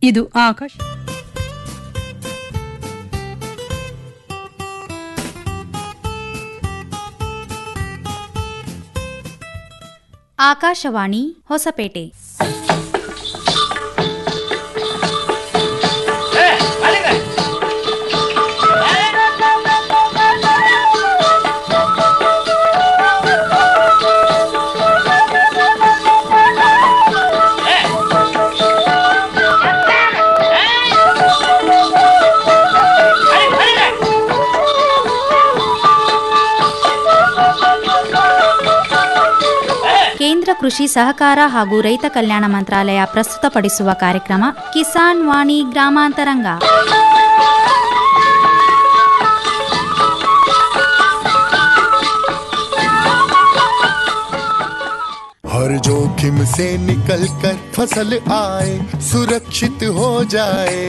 ಇದು ಆಕಾಶ ಆಕಾಶವಾಣಿ ಹೊಸಪೇಟೆ ಕೇಂದ್ರ ಕೃಷಿ ಸಹಕಾರ ಹಾಗೂ ರೈತ ಕಲ್ಯಾಣ ಮಂತ್ರಾಲಯ ಪ್ರಸ್ತುತಪಡಿಸುವ ಕಾರ್ಯಕ್ರಮ ಕಿಸಾನ್ ವಾಣಿ ಗ್ರಾಮಾಂತರಂಗ हर जोखिम से निकल कर फसल आए सुरक्षित हो जाए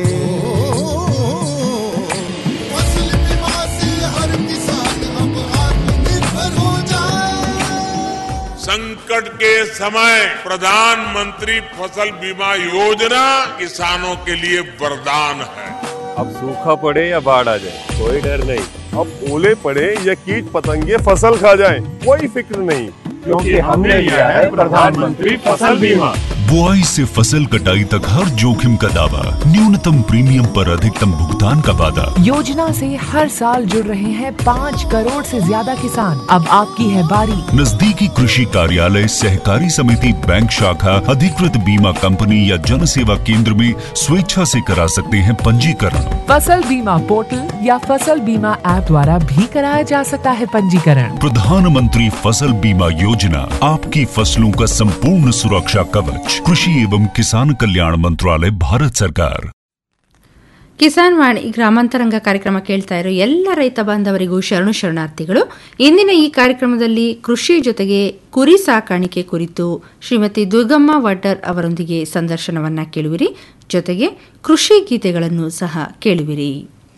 फसल बीमा से हर किसान अब आत्मनिर्भर हो जाए संकट के समय प्रधानमंत्री फसल बीमा योजना किसानों के लिए वरदान है अब सूखा पड़े या बाढ़ आ जाए कोई डर नहीं अब ओले पड़े या कीट पतंगे फसल खा जाए कोई फिक्र नहीं क्योंकि हमने लिया है प्रधानमंत्री फसल बीमा बुआई से फसल कटाई तक हर जोखिम का दावा न्यूनतम प्रीमियम पर अधिकतम भुगतान का वादा योजना से हर साल जुड़ रहे हैं पाँच करोड़ से ज्यादा किसान अब आपकी है बारी नजदीकी कृषि कार्यालय सहकारी समिति बैंक शाखा अधिकृत बीमा कंपनी या जन सेवा केंद्र में स्वेच्छा से करा सकते हैं पंजीकरण फसल बीमा पोर्टल या फसल बीमा ऐप द्वारा भी कराया जा सकता है पंजीकरण प्रधानमंत्री फसल बीमा योजना आपकी फसलों का संपूर्ण सुरक्षा कवच कृषि एवं किसान कल्याण मंत्रालय भारत सरकार ಕಿಸಾನ್ ವಾಣಿ ಗ್ರಾಮಾಂತರಂಗ ಕಾರ್ಯಕ್ರಮ ಕೇಳ್ತಾ ಇರೋ ಎಲ್ಲ ರೈತ ಬಾಂಧವರಿಗೂ ಶರಣು ಶರಣಾರ್ಥಿಗಳು ಇಂದಿನ ಈ ಕಾರ್ಯಕ್ರಮದಲ್ಲಿ ಕೃಷಿ ಜೊತೆಗೆ ಕುರಿ ಸಾಕಾಣಿಕೆ ಕುರಿತು ಶ್ರೀಮತಿ ದುರ್ಗಮ್ಮ ವಡ್ಡರ್ ಅವರೊಂದಿಗೆ ಸಂದರ್ಶನವನ್ನ ಕೇಳುವಿರಿ ಜೊತೆಗೆ ಕೃಷಿ ಗೀತೆಗಳನ್ನು ಸಹ ಕೇಳುವಿರಿ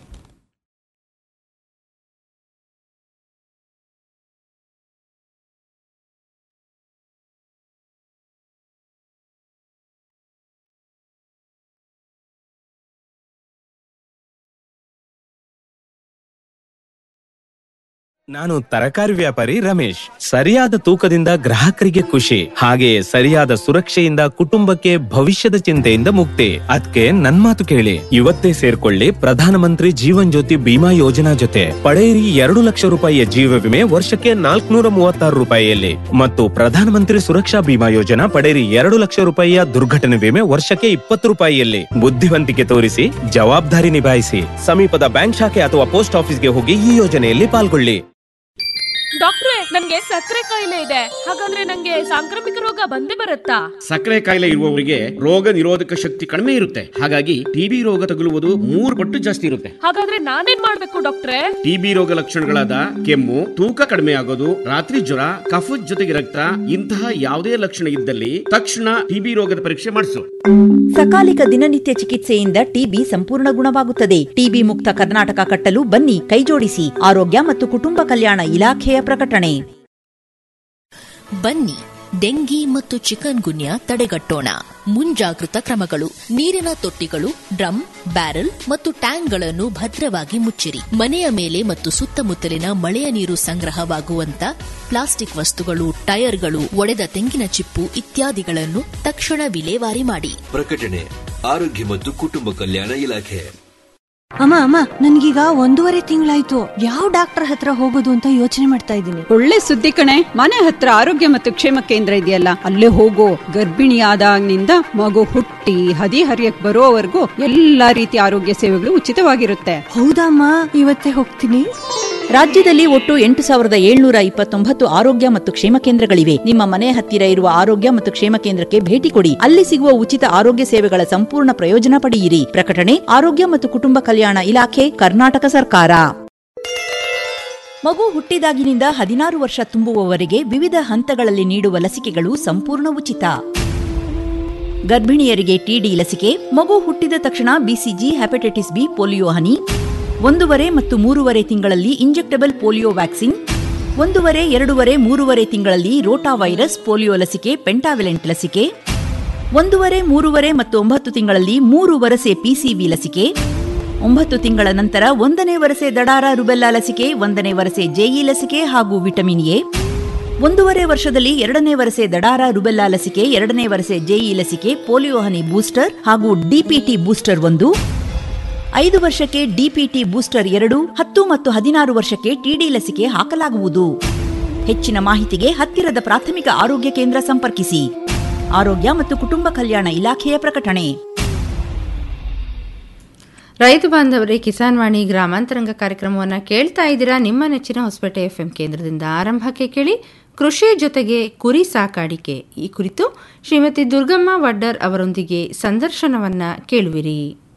ನಾನು ತರಕಾರಿ ವ್ಯಾಪಾರಿ ರಮೇಶ್ ಸರಿಯಾದ ತೂಕದಿಂದ ಗ್ರಾಹಕರಿಗೆ ಖುಷಿ ಹಾಗೆಯೇ ಸರಿಯಾದ ಸುರಕ್ಷೆಯಿಂದ ಕುಟುಂಬಕ್ಕೆ ಭವಿಷ್ಯದ ಚಿಂತೆಯಿಂದ ಮುಕ್ತಿ ಅದಕ್ಕೆ ನನ್ ಮಾತು ಕೇಳಿ ಇವತ್ತೇ ಸೇರ್ಕೊಳ್ಳಿ ಪ್ರಧಾನಮಂತ್ರಿ ಜೀವನ್ ಜ್ಯೋತಿ ಬಿಮಾ ಯೋಜನಾ ಜೊತೆ ಪಡೆಯಿರಿ ಎರಡು ಲಕ್ಷ ರೂಪಾಯಿಯ ಜೀವ ವಿಮೆ ವರ್ಷಕ್ಕೆ ನಾಲ್ಕುನೂರ ಮೂವತ್ತಾರು ರೂಪಾಯಿಯಲ್ಲಿ ಮತ್ತು ಪ್ರಧಾನಮಂತ್ರಿ ಸುರಕ್ಷಾ ಬಿಮಾ ಯೋಜನಾ ಪಡೆಯಿರಿ ಎರಡು ಲಕ್ಷ ರೂಪಾಯಿಯ ದುರ್ಘಟನೆ ವಿಮೆ ವರ್ಷಕ್ಕೆ ಇಪ್ಪತ್ತು ರೂಪಾಯಿಯಲ್ಲಿ ಬುದ್ಧಿವಂತಿಕೆ ತೋರಿಸಿ ಜವಾಬ್ದಾರಿ ನಿಭಾಯಿಸಿ ಸಮೀಪದ ಬ್ಯಾಂಕ್ ಶಾಖೆ ಅಥವಾ ಪೋಸ್ಟ್ ಆಫೀಸ್ಗೆ ಹೋಗಿ ಈ ಯೋಜನೆಯಲ್ಲಿ ಪಾಲ್ಗೊಳ್ಳಿ ಡಾಕ್ಟ್ರೆ ನನ್ಗೆ ಸಕ್ಕರೆ ಕಾಯಿಲೆ ಇದೆ ಹಾಗಾದ್ರೆ ನಂಗೆ ಸಾಂಕ್ರಾಮಿಕ ರೋಗ ಬಂದೇ ಬರುತ್ತಾ ಸಕ್ಕರೆ ಕಾಯಿಲೆ ಇರುವವರಿಗೆ ರೋಗ ನಿರೋಧಕ ಶಕ್ತಿ ಕಡಿಮೆ ಇರುತ್ತೆ ಹಾಗಾಗಿ ಟಿಬಿ ರೋಗ ತಗುಲುವುದು ಮೂರು ಪಟ್ಟು ಜಾಸ್ತಿ ಇರುತ್ತೆ ಹಾಗಾದ್ರೆ ನಾನೇನ್ ಮಾಡ್ಬೇಕು ಡಾಕ್ಟ್ರೆ ಟಿಬಿ ರೋಗ ಲಕ್ಷಣಗಳಾದ ಕೆಮ್ಮು ತೂಕ ಕಡಿಮೆ ಆಗೋದು ರಾತ್ರಿ ಜ್ವರ ಕಫದ ಜೊತೆಗೆ ರಕ್ತ ಇಂತಹ ಯಾವುದೇ ಲಕ್ಷಣ ಇದ್ದಲ್ಲಿ ತಕ್ಷಣ ಟಿಬಿ ರೋಗದ ಪರೀಕ್ಷೆ ಮಾಡಿಸು ಸಕಾಲಿಕ ದಿನನಿತ್ಯ ಚಿಕಿತ್ಸೆಯಿಂದ ಟಿಬಿ ಸಂಪೂರ್ಣ ಗುಣವಾಗುತ್ತದೆ ಟಿಬಿ ಮುಕ್ತ ಕರ್ನಾಟಕ ಕಟ್ಟಲು ಬನ್ನಿ ಕೈಜೋಡಿಸಿ ಆರೋಗ್ಯ ಮತ್ತು ಕುಟುಂಬ ಕಲ್ಯಾಣ ಇಲಾಖೆಯ ಪ್ರಕಟಣೆ ಬನ್ನಿ ಡೆಂಗಿ ಮತ್ತು ಚಿಕನ್ ಗುನ್ಯಾ ತಡೆಗಟ್ಟೋಣ ಮುಂಜಾಗೃತ ಕ್ರಮಗಳು ನೀರಿನ ತೊಟ್ಟಿಗಳು ಡ್ರಮ್ ಬ್ಯಾರೆಲ್ ಮತ್ತು ಟ್ಯಾಂಕ್ಗಳನ್ನು ಭದ್ರವಾಗಿ ಮುಚ್ಚಿರಿ ಮನೆಯ ಮೇಲೆ ಮತ್ತು ಸುತ್ತಮುತ್ತಲಿನ ಮಳೆಯ ನೀರು ಸಂಗ್ರಹವಾಗುವಂತ ಪ್ಲಾಸ್ಟಿಕ್ ವಸ್ತುಗಳು ಟೈರ್ಗಳು ಒಡೆದ ತೆಂಗಿನ ಚಿಪ್ಪು ಇತ್ಯಾದಿಗಳನ್ನು ತಕ್ಷಣ ವಿಲೇವಾರಿ ಮಾಡಿ ಪ್ರಕಟಣೆ ಆರೋಗ್ಯ ಮತ್ತು ಕುಟುಂಬ ಕಲ್ಯಾಣ ಇಲಾಖೆ ಅಮ್ಮ ಅಮ್ಮ ನನ್ಗೀಗ ಒಂದೂವರೆ ತಿಂಗಳಾಯ್ತು ಯಾವ ಡಾಕ್ಟರ್ ಹತ್ರ ಹೋಗೋದು ಅಂತ ಯೋಚನೆ ಮಾಡ್ತಾ ಇದ್ದೀನಿ ಒಳ್ಳೆ ಸುದ್ದಿ ಕಣೆ ಮನೆ ಹತ್ರ ಆರೋಗ್ಯ ಮತ್ತು ಕ್ಷೇಮ ಕೇಂದ್ರ ಇದೆಯಲ್ಲ ಅಲ್ಲೇ ಹೋಗೋ ಗರ್ಭಿಣಿಯಾದಾಗಿನಿಂದ ಮಗು ಹುಟ್ಟಿ ಹದಿ ಹರಿಯಕ್ ಬರೋವರೆಗೂ ಎಲ್ಲಾ ರೀತಿಯ ಆರೋಗ್ಯ ಸೇವೆಗಳು ಉಚಿತವಾಗಿರುತ್ತೆ ಹೌದಮ್ಮ ಇವತ್ತೇ ಹೋಗ್ತೀನಿ ರಾಜ್ಯದಲ್ಲಿ ಒಟ್ಟು ಎಂಟು ಸಾವಿರದ ಏಳ್ನೂರ ಇಪ್ಪತ್ತೊಂಬತ್ತು ಆರೋಗ್ಯ ಮತ್ತು ಕ್ಷೇಮ ಕೇಂದ್ರಗಳಿವೆ ನಿಮ್ಮ ಮನೆ ಹತ್ತಿರ ಇರುವ ಆರೋಗ್ಯ ಮತ್ತು ಕ್ಷೇಮ ಕೇಂದ್ರಕ್ಕೆ ಭೇಟಿ ಕೊಡಿ ಅಲ್ಲಿ ಸಿಗುವ ಉಚಿತ ಆರೋಗ್ಯ ಸೇವೆಗಳ ಸಂಪೂರ್ಣ ಪ್ರಯೋಜನ ಪಡೆಯಿರಿ ಪ್ರಕಟಣೆ ಆರೋಗ್ಯ ಮತ್ತು ಕುಟುಂಬ ಕಲ್ಯಾಣ ಇಲಾಖೆ ಕರ್ನಾಟಕ ಸರ್ಕಾರ ಮಗು ಹುಟ್ಟಿದಾಗಿನಿಂದ ಹದಿನಾರು ವರ್ಷ ತುಂಬುವವರೆಗೆ ವಿವಿಧ ಹಂತಗಳಲ್ಲಿ ನೀಡುವ ಲಸಿಕೆಗಳು ಸಂಪೂರ್ಣ ಉಚಿತ ಗರ್ಭಿಣಿಯರಿಗೆ ಟಿಡಿ ಲಸಿಕೆ ಮಗು ಹುಟ್ಟಿದ ತಕ್ಷಣ ಬಿಸಿಜಿ ಹೆಪಟೈಟಿಸ್ ಬಿ ಪೋಲಿಯೋ ಹನಿ ಒಂದೂವರೆ ಮತ್ತು ಮೂರುವರೆ ತಿಂಗಳಲ್ಲಿ ಇಂಜೆಕ್ಟಬಲ್ ಪೋಲಿಯೋ ವ್ಯಾಕ್ಸಿನ್ ಒಂದೂವರೆ ಎರಡೂವರೆ ಮೂರುವರೆ ತಿಂಗಳಲ್ಲಿ ರೋಟಾ ವೈರಸ್ ಪೋಲಿಯೋ ಲಸಿಕೆ ಪೆಂಟಾವಿಲೆಂಟ್ ಲಸಿಕೆ ಒಂದೂವರೆ ಮೂರುವರೆ ಮತ್ತು ಒಂಬತ್ತು ತಿಂಗಳಲ್ಲಿ ಮೂರು ವರಸೆ ಪಿಸಿವಿ ಲಸಿಕೆ ಒಂಬತ್ತು ತಿಂಗಳ ನಂತರ ಒಂದನೇ ವರಸೆ ದಡಾರ ರುಬೆಲ್ಲಾ ಲಸಿಕೆ ಒಂದನೇ ವರಸೆ ಜೆಇ ಲಸಿಕೆ ಹಾಗೂ ವಿಟಮಿನ್ ಎ ಒಂದೂವರೆ ವರ್ಷದಲ್ಲಿ ಎರಡನೇ ವರಸೆ ದಡಾರ ರುಬೆಲ್ಲಾ ಲಸಿಕೆ ಎರಡನೇ ವರಸೆ ಜೆಇ ಲಸಿಕೆ ಪೋಲಿಯೋ ಹನಿ ಬೂಸ್ಟರ್ ಹಾಗೂ ಡಿಪಿಟಿ ಬೂಸ್ಟರ್ ಒಂದು ಐದು ವರ್ಷಕ್ಕೆ ಡಿಪಿಟಿ ಬೂಸ್ಟರ್ ಎರಡು ಹತ್ತು ಮತ್ತು ಹದಿನಾರು ವರ್ಷಕ್ಕೆ ಟಿಡಿ ಲಸಿಕೆ ಹಾಕಲಾಗುವುದು ಹೆಚ್ಚಿನ ಮಾಹಿತಿಗೆ ಹತ್ತಿರದ ಪ್ರಾಥಮಿಕ ಆರೋಗ್ಯ ಕೇಂದ್ರ ಸಂಪರ್ಕಿಸಿ ಆರೋಗ್ಯ ಮತ್ತು ಕುಟುಂಬ ಕಲ್ಯಾಣ ಇಲಾಖೆಯ ಪ್ರಕಟಣೆ ರೈತ ಬಾಂಧವರೇ ಕಿಸಾನ್ ವಾಣಿ ಗ್ರಾಮಾಂತರಂಗ ಕಾರ್ಯಕ್ರಮವನ್ನು ಕೇಳ್ತಾ ಇದ್ದೀರಾ ನಿಮ್ಮ ನೆಚ್ಚಿನ ಹೊಸಪೇಟೆ ಎಫ್ಎಂ ಕೇಂದ್ರದಿಂದ ಆರಂಭಕ್ಕೆ ಕೇಳಿ ಕೃಷಿ ಜೊತೆಗೆ ಕುರಿ ಸಾಕಾಣಿಕೆ ಈ ಕುರಿತು ಶ್ರೀಮತಿ ದುರ್ಗಮ್ಮ ವಡ್ಡರ್ ಅವರೊಂದಿಗೆ ಸಂದರ್ಶನವನ್ನ ಕೇಳುವಿರಿ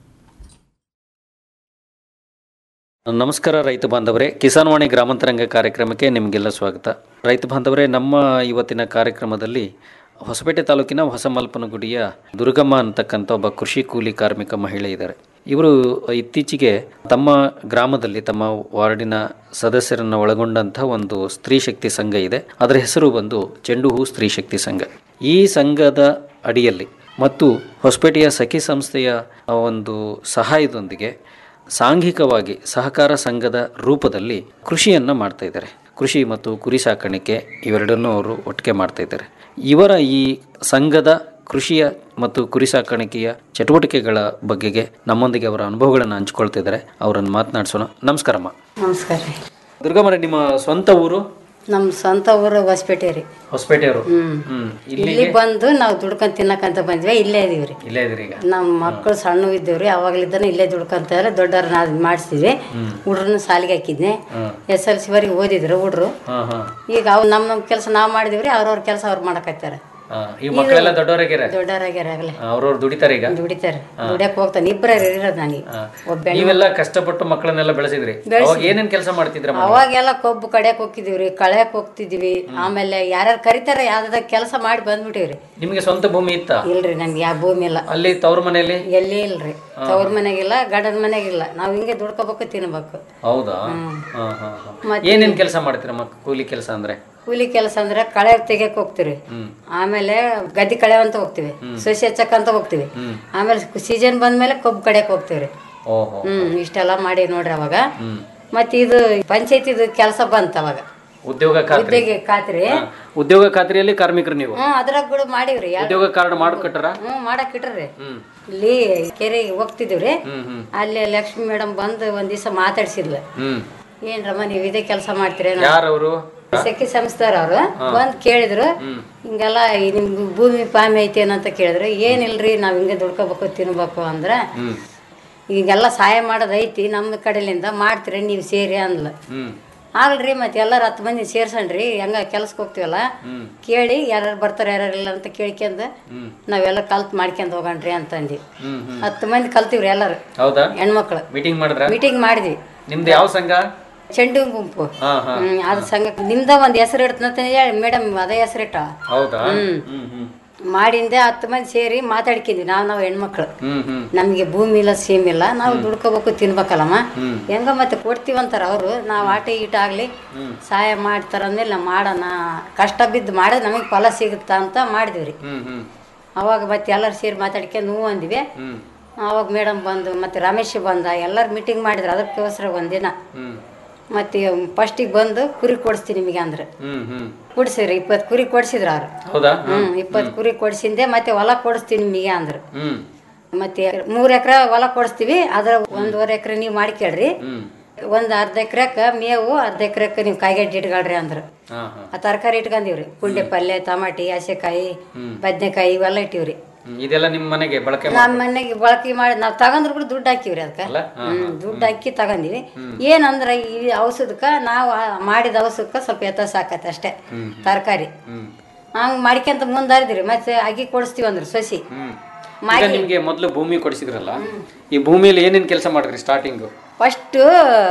ನಮಸ್ಕಾರ ರೈತ ಬಾಂಧವರೇ ಕಿಸಾನ್ ವಾಣಿ ಗ್ರಾಮಾಂತರಂಗ ಕಾರ್ಯಕ್ರಮಕ್ಕೆ ನಿಮಗೆಲ್ಲ ಸ್ವಾಗತ ರೈತ ಬಾಂಧವರೇ ನಮ್ಮ ಇವತ್ತಿನ ಕಾರ್ಯಕ್ರಮದಲ್ಲಿ ಹೊಸಪೇಟೆ ತಾಲೂಕಿನ ಹೊಸಮಲ್ಪನಗುಡಿಯ ದುರ್ಗಮ್ಮ ಅಂತಕ್ಕಂಥ ಒಬ್ಬ ಕೃಷಿ ಕೂಲಿ ಕಾರ್ಮಿಕ ಮಹಿಳೆ ಇದ್ದಾರೆ ಇವರು ಇತ್ತೀಚೆಗೆ ತಮ್ಮ ಗ್ರಾಮದಲ್ಲಿ ತಮ್ಮ ವಾರ್ಡಿನ ಸದಸ್ಯರನ್ನು ಒಳಗೊಂಡಂಥ ಒಂದು ಸ್ತ್ರೀ ಶಕ್ತಿ ಸಂಘ ಇದೆ ಅದರ ಹೆಸರು ಬಂದು ಚೆಂಡು ಹೂ ಸ್ತ್ರೀ ಶಕ್ತಿ ಸಂಘ ಈ ಸಂಘದ ಅಡಿಯಲ್ಲಿ ಮತ್ತು ಹೊಸಪೇಟೆಯ ಸಖಿ ಸಂಸ್ಥೆಯ ಒಂದು ಸಹಾಯದೊಂದಿಗೆ ಸಾಂಘಿಕವಾಗಿ ಸಹಕಾರ ಸಂಘದ ರೂಪದಲ್ಲಿ ಕೃಷಿಯನ್ನು ಮಾಡ್ತಾ ಇದ್ದಾರೆ ಕೃಷಿ ಮತ್ತು ಕುರಿ ಸಾಕಾಣಿಕೆ ಇವೆರಡನ್ನೂ ಅವರು ಒಟ್ಟಿಗೆ ಮಾಡ್ತಾ ಇದ್ದಾರೆ ಇವರ ಈ ಸಂಘದ ಕೃಷಿಯ ಮತ್ತು ಕುರಿ ಸಾಕಾಣಿಕೆಯ ಚಟುವಟಿಕೆಗಳ ಬಗೆಗೆ ನಮ್ಮೊಂದಿಗೆ ಅವರ ಅನುಭವಗಳನ್ನು ಹಂಚ್ಕೊಳ್ತಿದ್ದಾರೆ ಅವರನ್ನು ಮಾತನಾಡಿಸೋಣ ನಮಸ್ಕಾರಮ್ಮ ನಮಸ್ಕಾರ ರೀ ದುರ್ಗಮ್ಮರೆ ನಿಮ್ಮ ಸ್ವಂತ ಊರು ನಮ್ಮ ಸ್ವಂತ ಊರು ಹೊಸಪೇಟೆ ರೀ ಹೊಸಪೇಟೆಯವರು ಹ್ಮ್ ಹ್ಮ್ ಇಲ್ಲಿ ಇಲ್ಲಿಗೆ ಬಂದು ನಾವು ದುಡ್ಕೊಂಡ್ ತಿನ್ನಕಂತ ಬಂದ್ವಿ ಇಲ್ಲೇ ಇದೀವಿ ರೀ ಇಲ್ಲೇ ಇದ್ರಿ ಈಗ ನಮ್ಮ ಮಕ್ಕಳು ಸಣ್ಣ ಇದ್ದೇವ್ರಿ ಅವಾಗ್ಲಿದ್ದಾನೆ ಇಲ್ಲೇ ದುಡ್ಕೊಂತಾರೆ ದೊಡ್ಡವ್ರ ನಾ ಮಾಡಿಸ್ತಿದ್ವಿ ಹ್ಮ್. ಹುಡ್ರನ್ನ ಸಾಲಿಗೆ ಹಾಕಿದ್ನೆ ಹ್ಮ್. ಎಸ್ ಎಲ್ ಸಿ ವರೆಗೆ ಓದಿದ್ರು ಹುಡ್ರು ಹಾ ಹಾ ಈಗ ಅವ್ ನಮ್ಮ ನಮ್ಮ ಕೆಲಸ ನಾವು ಮಾಡಿದಿವ್ರಿ ಅವ್ರವ್ರ ಕೆಲಸ ಅವ್ರು ಮಾಡಕತ್ತಾರ ಹಾ, ಈ ಮಕ್ಕಳೆಲ್ಲ ದೊಡ್ಡವರಾಗ್ಯಾರ ದೊಡ್ಡವರಾಗ್ಯಾರ ಆಗಲೇ ಅವ್ರವ್ರು ದುಡಿತಾರೆ ಈಗ ದುಡಿತಾರೆ ಹಾ. ದುಡಿಯಕ್ ಹೋಗ್ತಾನೆ ಇಬ್ಬರೇ ಇರೋದು ನನಗೆ ಒಬ್ಬ ಹೆಣ್ಣು ನೀವೆಲ್ಲ ಕಷ್ಟಪಟ್ಟು ಮಕ್ಕಳನ್ನೆಲ್ಲ ಬೆಳೆಸಿದ್ರಿ ಬೆಳ್ಸಿದ್ವಿ. ಅವಾಗ ಏನೇನ್ ಕೆಲಸ ಮಾಡ್ತಿದ್ರ ಅವಾಗೆಲ್ಲ ಕೊಬ್ಬು ಕಡ್ಯಾಕ್ ಹೋಗ್ತಿದೀವ್ರಿ ಕಳ್ಯಾಕ್ ಹೋಗ್ತಿದ್ವಿ ಆಮೇಲೆ ಯಾರ್ಯಾರು ಕರಿತಾರ ಯಾವ್ದಾರ ಕೆಲಸ ಮಾಡಿ ಬಂದ್ಬಿಟ್ಟಿವ್ರಿ ನಿಮ್ಗೆ ಸ್ವಂತ ಭೂಮಿ ಇತ್ತ ಇಲ್ರಿ ನಮ್ಗೆ ಯಾವ ಭೂಮಿ ಇಲ್ಲ ಅಲ್ಲಿ ತವ್ರ ಮನೆಯಲ್ಲಿ ಎಲ್ಲಿ ಇಲ್ರಿ ತವ್ರ ಮನೆಗಿಲ್ಲ ಗಂಡನ ಮನೆಗಿಲ್ಲ ನಾವ್ ಹಿಂಗೆ ದುಡ್ಕೋಬೇಕು ತಿನ್ಬೇಕು ಹೌದಾ ಹ್ಮ್. ಹಾ, ಹಾ, ಹಾ. ಮತ್ತೆ- ಏನೇನ್ ಕೆಲಸ ಮಾಡ್ತೀರಮ್ಮ ಕೂಲಿ ಕೆಲಸ ಅಂದ್ರೆ ಕೂಲಿ ಕೆಲಸ ಅಂದ್ರೆ ಕಳೆ ತೆಗಿಯಕ್ ಹೋಗ್ತಿವಿ ಹ್ಮ್ ಆಮೇಲೆ ಗದ್ದೆ ಕಳೆ ಅಂತ ಹೋಗ್ತಿವಿ ಹ್ಮ್. ಸಸಿ ಹಚ್ಚಕ್ಕಂತ ಹೋಗ್ತಿವಿ ಹ್ಮ್ ಆಮೇಲೆ ಸೀಸನ್ ಬಂದ್ಮೇಲೆ ಕೊಬ್ಬು ಕಡೆಕ್ ಹೋಗ್ತಿವ್ರಿ ಓಹೋ ಹ್ಮ್ ಇಷ್ಟೆಲ್ಲ ಮಾಡಿ ನೋಡ್ರಿ ಅವಾಗ ಹ್ಮ್ ಮತ್ತೆ ಇದು ಪಂಚಾಯತಿದು ಕೆಲಸ ಬಂತ ಅವಾಗ ಉದ್ಯೋಗ ಖಾತ್ರಿ ಉದ್ಯೋಗ ಖಾತ್ರಿ ಹಾ. ಉದ್ಯೋಗ ಖಾತ್ರಿಯಲ್ಲಿ ಕಾರ್ಮಿಕರು ನೀವು ಹ್ಮ್ ಅದ್ರಾಗ ಕೂಡ ಮಾಡಿವ್ರಿ ಯಾರ್- ಉದ್ಯೋಗ ಕಾರ್ಡ್ ಮಾಡ್ಕೊಟ್ಟಾರ ಹ್ಮ್ ಮಾಡಕ್ ಇಟ್ರಿ ಹ್ಮ್ ಇಲ್ಲಿ ಕೆರೆಗೆ ಹೋಗ್ತಿದಿವ್ರಿ ಹ್ಮ್ ಹ್ಮ್ ಅಲ್ಲಿ ಲಕ್ಷ್ಮಿ ಮೇಡಮ್ ಬಂದು ಒಂದ್ ದಿವಸ ಮಾತಾಡ್ಸಿದ್ಲ ಹ್ಮ್ ಏನ್ರಮ್ಮ ನೀವ್ ಇದೇ ಕೆಲಸ ಮಾಡ್ತೀರೇನೋ ಯಾರವರು ಸಖಿ ಸಂಸ್ಥಾರ ಅವ್ರು ಹಾ. ಬಂದ್ ಕೇಳಿದ್ರು ಹ್ಮ್ ಹಿಂಗೆಲ್ಲ ಈ ನಿಮ್ಗೆ ಭೂಮಿ ಪಾಮಿ ಐತಿ ಏನಂತ ಕೇಳಿದ್ರು ಏನಿಲ್ರಿ ನಾವ್ ಹಿಂಗೆ ದುಡ್ಕೋಬೇಕು ತಿನ್ಬೇಕು ಅಂದ್ರ ಹ್ಮ್ ಈಗೆಲ್ಲ ಸಹಾಯ ಮಾಡೋದ್ ಐತಿ ನಮ್ಮ ಕಡೆಲಿಂದ ಮಾಡ್ತೀರಿ ನೀವು ಸೇರಿ ಅಂದ್ಲ ಹ್ಮ್ ಆಗಲ್ರಿ ಮತ್ತೆ ಎಲ್ಲಾರು ಹತ್ತು ಮಂದಿ ಸೇರ್ಸಣ್ರಿ ಹೆಂಗ ಕೆಲ್ಸಕ್ಕೆ ಹೋಗ್ತೀವಲ್ಲ ಹ್ಮ್ ಕೇಳಿ ಯಾರು ಬರ್ತಾರೆ ಯಾರು ಇಲ್ಲ ಅಂತ ಕೇಳ್ಕೊಂಡ್ ಹ್ಮ್ ನಾವೆಲ್ಲ ಕಲ್ತ್ ಮಾಡ್ಕೊಂಡ್ ಹೋಗಣ್ರಿ ಅಂತಂದಿ ಹ್ಮ್ ಹ್ಮ್ ಹತ್ತು ಮಂದಿ ಕಲ್ತೀವ್ರಿ ಎಲ್ಲಾರು ಹೌದಾ ಹೆಣ್ಮಕ್ಳು ಮೀಟಿಂಗ್ ಮಾಡಿದ್ರ ಮೀಟಿಂಗ್ ಮಾಡಿದ್ವಿ ನಿಮ್ದು ಯಾವ ಸಂಘ ಚೆಂಡು ಗುಂಪು ಹಾ ಹಾ ಹ್ಮ್ ಅದ್ರ ಸಂಘಕ್ಕೆ ನಿಮ್ದ ಒಂದ್ ಹೆಸರು ಇಡ್ತಂತ ಹೇಳಿ ಮೇಡಮ್ ಅದೇ ಹೆಸರಿಟ್ಟ ಹೌದಾ ಹ್ಮ್. ಹ್ಮ್ ಹ್ಮ್ ಮಾಡಿಂದೆ ಹತ್ತು ಮಂದಿ ಸೇರಿ ಮಾತಾಡ್ಕಿದ್ವಿ ನಾವು ನಾವು ಹೆಣ್ಮಕ್ಳು ಹ್ಮ್ ಹ್ಮ್ ನಮಗೆ ಭೂಮಿ ಇಲ್ಲ ಸೀಮ್ ಇಲ್ಲ ನಾವು ದುಡ್ಕೋಬೇಕು ತಿನ್ಬೇಕಲ್ಲಮ್ಮ ಹ್ಮ್ ಹೆಂಗ ಮತ್ತೆ ಕೊಡ್ತೀವಂತಾರ ಅವರು ನಾವು ಆಟ ಈಟ ಆಗ್ಲಿ ಹ್ಮ್ ಸಹಾಯ ಮಾಡ್ತಾರ ಅಂದ್ಮೇಲೆ ನಾವು ಮಾಡೋಣ ಕಷ್ಟ ಬಿದ್ದು ಮಾಡಿದ್ರೆ ನಮಗೆ ಫಲ ಸಿಗುತ್ತಾ ಅಂತ ಮಾಡಿದ್ವಿ ರೀ ಹ್ಮ್ ಹ್ಮ್ ಅವಾಗ ಮತ್ತೆ ಎಲ್ಲರೂ ಸೇರಿ ಮಾತಾಡ್ಕೊಂಡು ಹ್ಞೂ ಅಂದ್ವಿ ಹ್ಮ್ ಅವಾಗ ಮೇಡಮ್ ಬಂದು ಮತ್ತೆ ರಮೇಶ್ ಬಂದ ಎಲ್ಲರೂ ಮೀಟಿಂಗ್ ಮಾಡಿದ್ರು ಅದಕ್ಕೋಸ್ಕರ ಒಂದಿನ ಹ್ಮ್ ಮತ್ತೆ ಫಸ್ಟಿಗೆ ಬಂದು ಕುರಿ ಕೊಡಿಸ್ತೀನಿ ನಿಮಗೆ ಅಂದ್ರೆ ಹ್ಮ್ ಹ್ಮ್ ಕೊಡ್ಸಿದ್ರು ಇಪ್ಪತ್ತು ಕುರಿ ಕೊಡ್ಸಿದ್ರು ಅವ್ರು ಹೌದಾ ಹ್ಮ್ ಇಪ್ಪತ್ತು ಕುರಿ ಕೊಡ್ಸಿಂದೆ ಮತ್ತೆ ಹೊಲ ಕೊಡಿಸ್ತೀನಿ ನಿಮಗೆ ಅಂದ್ರು ಹ್ಮ್ ಮತ್ತೆ ಮೂರ್ ಎಕರೆ ಹೊಲ ಕೊಡಿಸ್ತೀವಿ ಅದ್ರ ಒಂದೂವರೆ ಎಕರೆ ನೀವು ಮಾಡ್ಕೊಳ್ರಿ ಹ್ಮ್ ಒಂದ್ ಅರ್ಧ ಎಕರೆಕ ಮೇವು ಅರ್ಧ ಎಕರೆಕ ನೀವು ಕಾಯಿಗಡ್ಡೆ ಇಟ್ಕೊಳ್ರಿ ಅಂದ್ರು ಹಾ ಹಾ ಆ ತರಕಾರಿ ಇಟ್ಕೊಂಡಿವ್ರಿ ಪುಂಡಿ ಪಲ್ಯ ಟಮಾಟಿ ಹಸೆಕಾಯಿ ಹ್ಮ್ ಬದ್ನೆಕಾಯಿ ಇವೆಲ್ಲ ಇಟ್ಟಿವ್ರಿ ಹ್ಮ್. ಇದೆಲ್ಲ ನಿಮ್ಮ ಮನೆಗೆ ಬಳಕೆ ನಮ್ಮ ಮನೆಗೆ ಬಳಕೆ ಮಾಡಿ ನಾವು ತಗೊಂಡ್ರು ಕೂಡ ದುಡ್ಡು ಹಾಕಿವ್ರಿ ಅದಕ್ಕೆ ಅಲ್ಲ? ಹಾ, ಹ್ಮ್ ದುಡ್ಡು ಹಾಕಿ ತಗೊಂಡಿವಿ ಏನಂದ್ರ ಈ ಔಷಧಕ್ಕ ನಾವು ಆ ಮಾಡಿದ ಔಷಧಕ್ಕ ಸ್ವಲ್ಪ ವ್ಯತ್ಯಾಸ ಆಕತ್ತೆ ಅಷ್ಟೇ ಹ್ಮ್ ತರಕಾರಿ ಹ್ಮ್ ಹಂಗ್ ಮಾಡ್ಕೊಂತ ಮುಂದಾರಿದ್ರಿ ಮತ್ತೆ ಅಗಿ ಕೊಡಿಸ್ತೀವಿ ಅಂದ್ರು ಸಸಿ ಹ್ಮ್ ಈಗ ಮಾಡಿ ನಿಮ್ಗೆ ಮೊದಲು ಭೂಮಿ ಕೊಡಿಸಿದ್ರಲ್ಲ ಈ ಭೂಮಿಯಲ್ಲಿ ಏನೇನ್ ಕೆಲಸ ಮಾಡಿದ್ರಿ ಸ್ಟಾರ್ಟಿಂಗು ಫಸ್ಟ್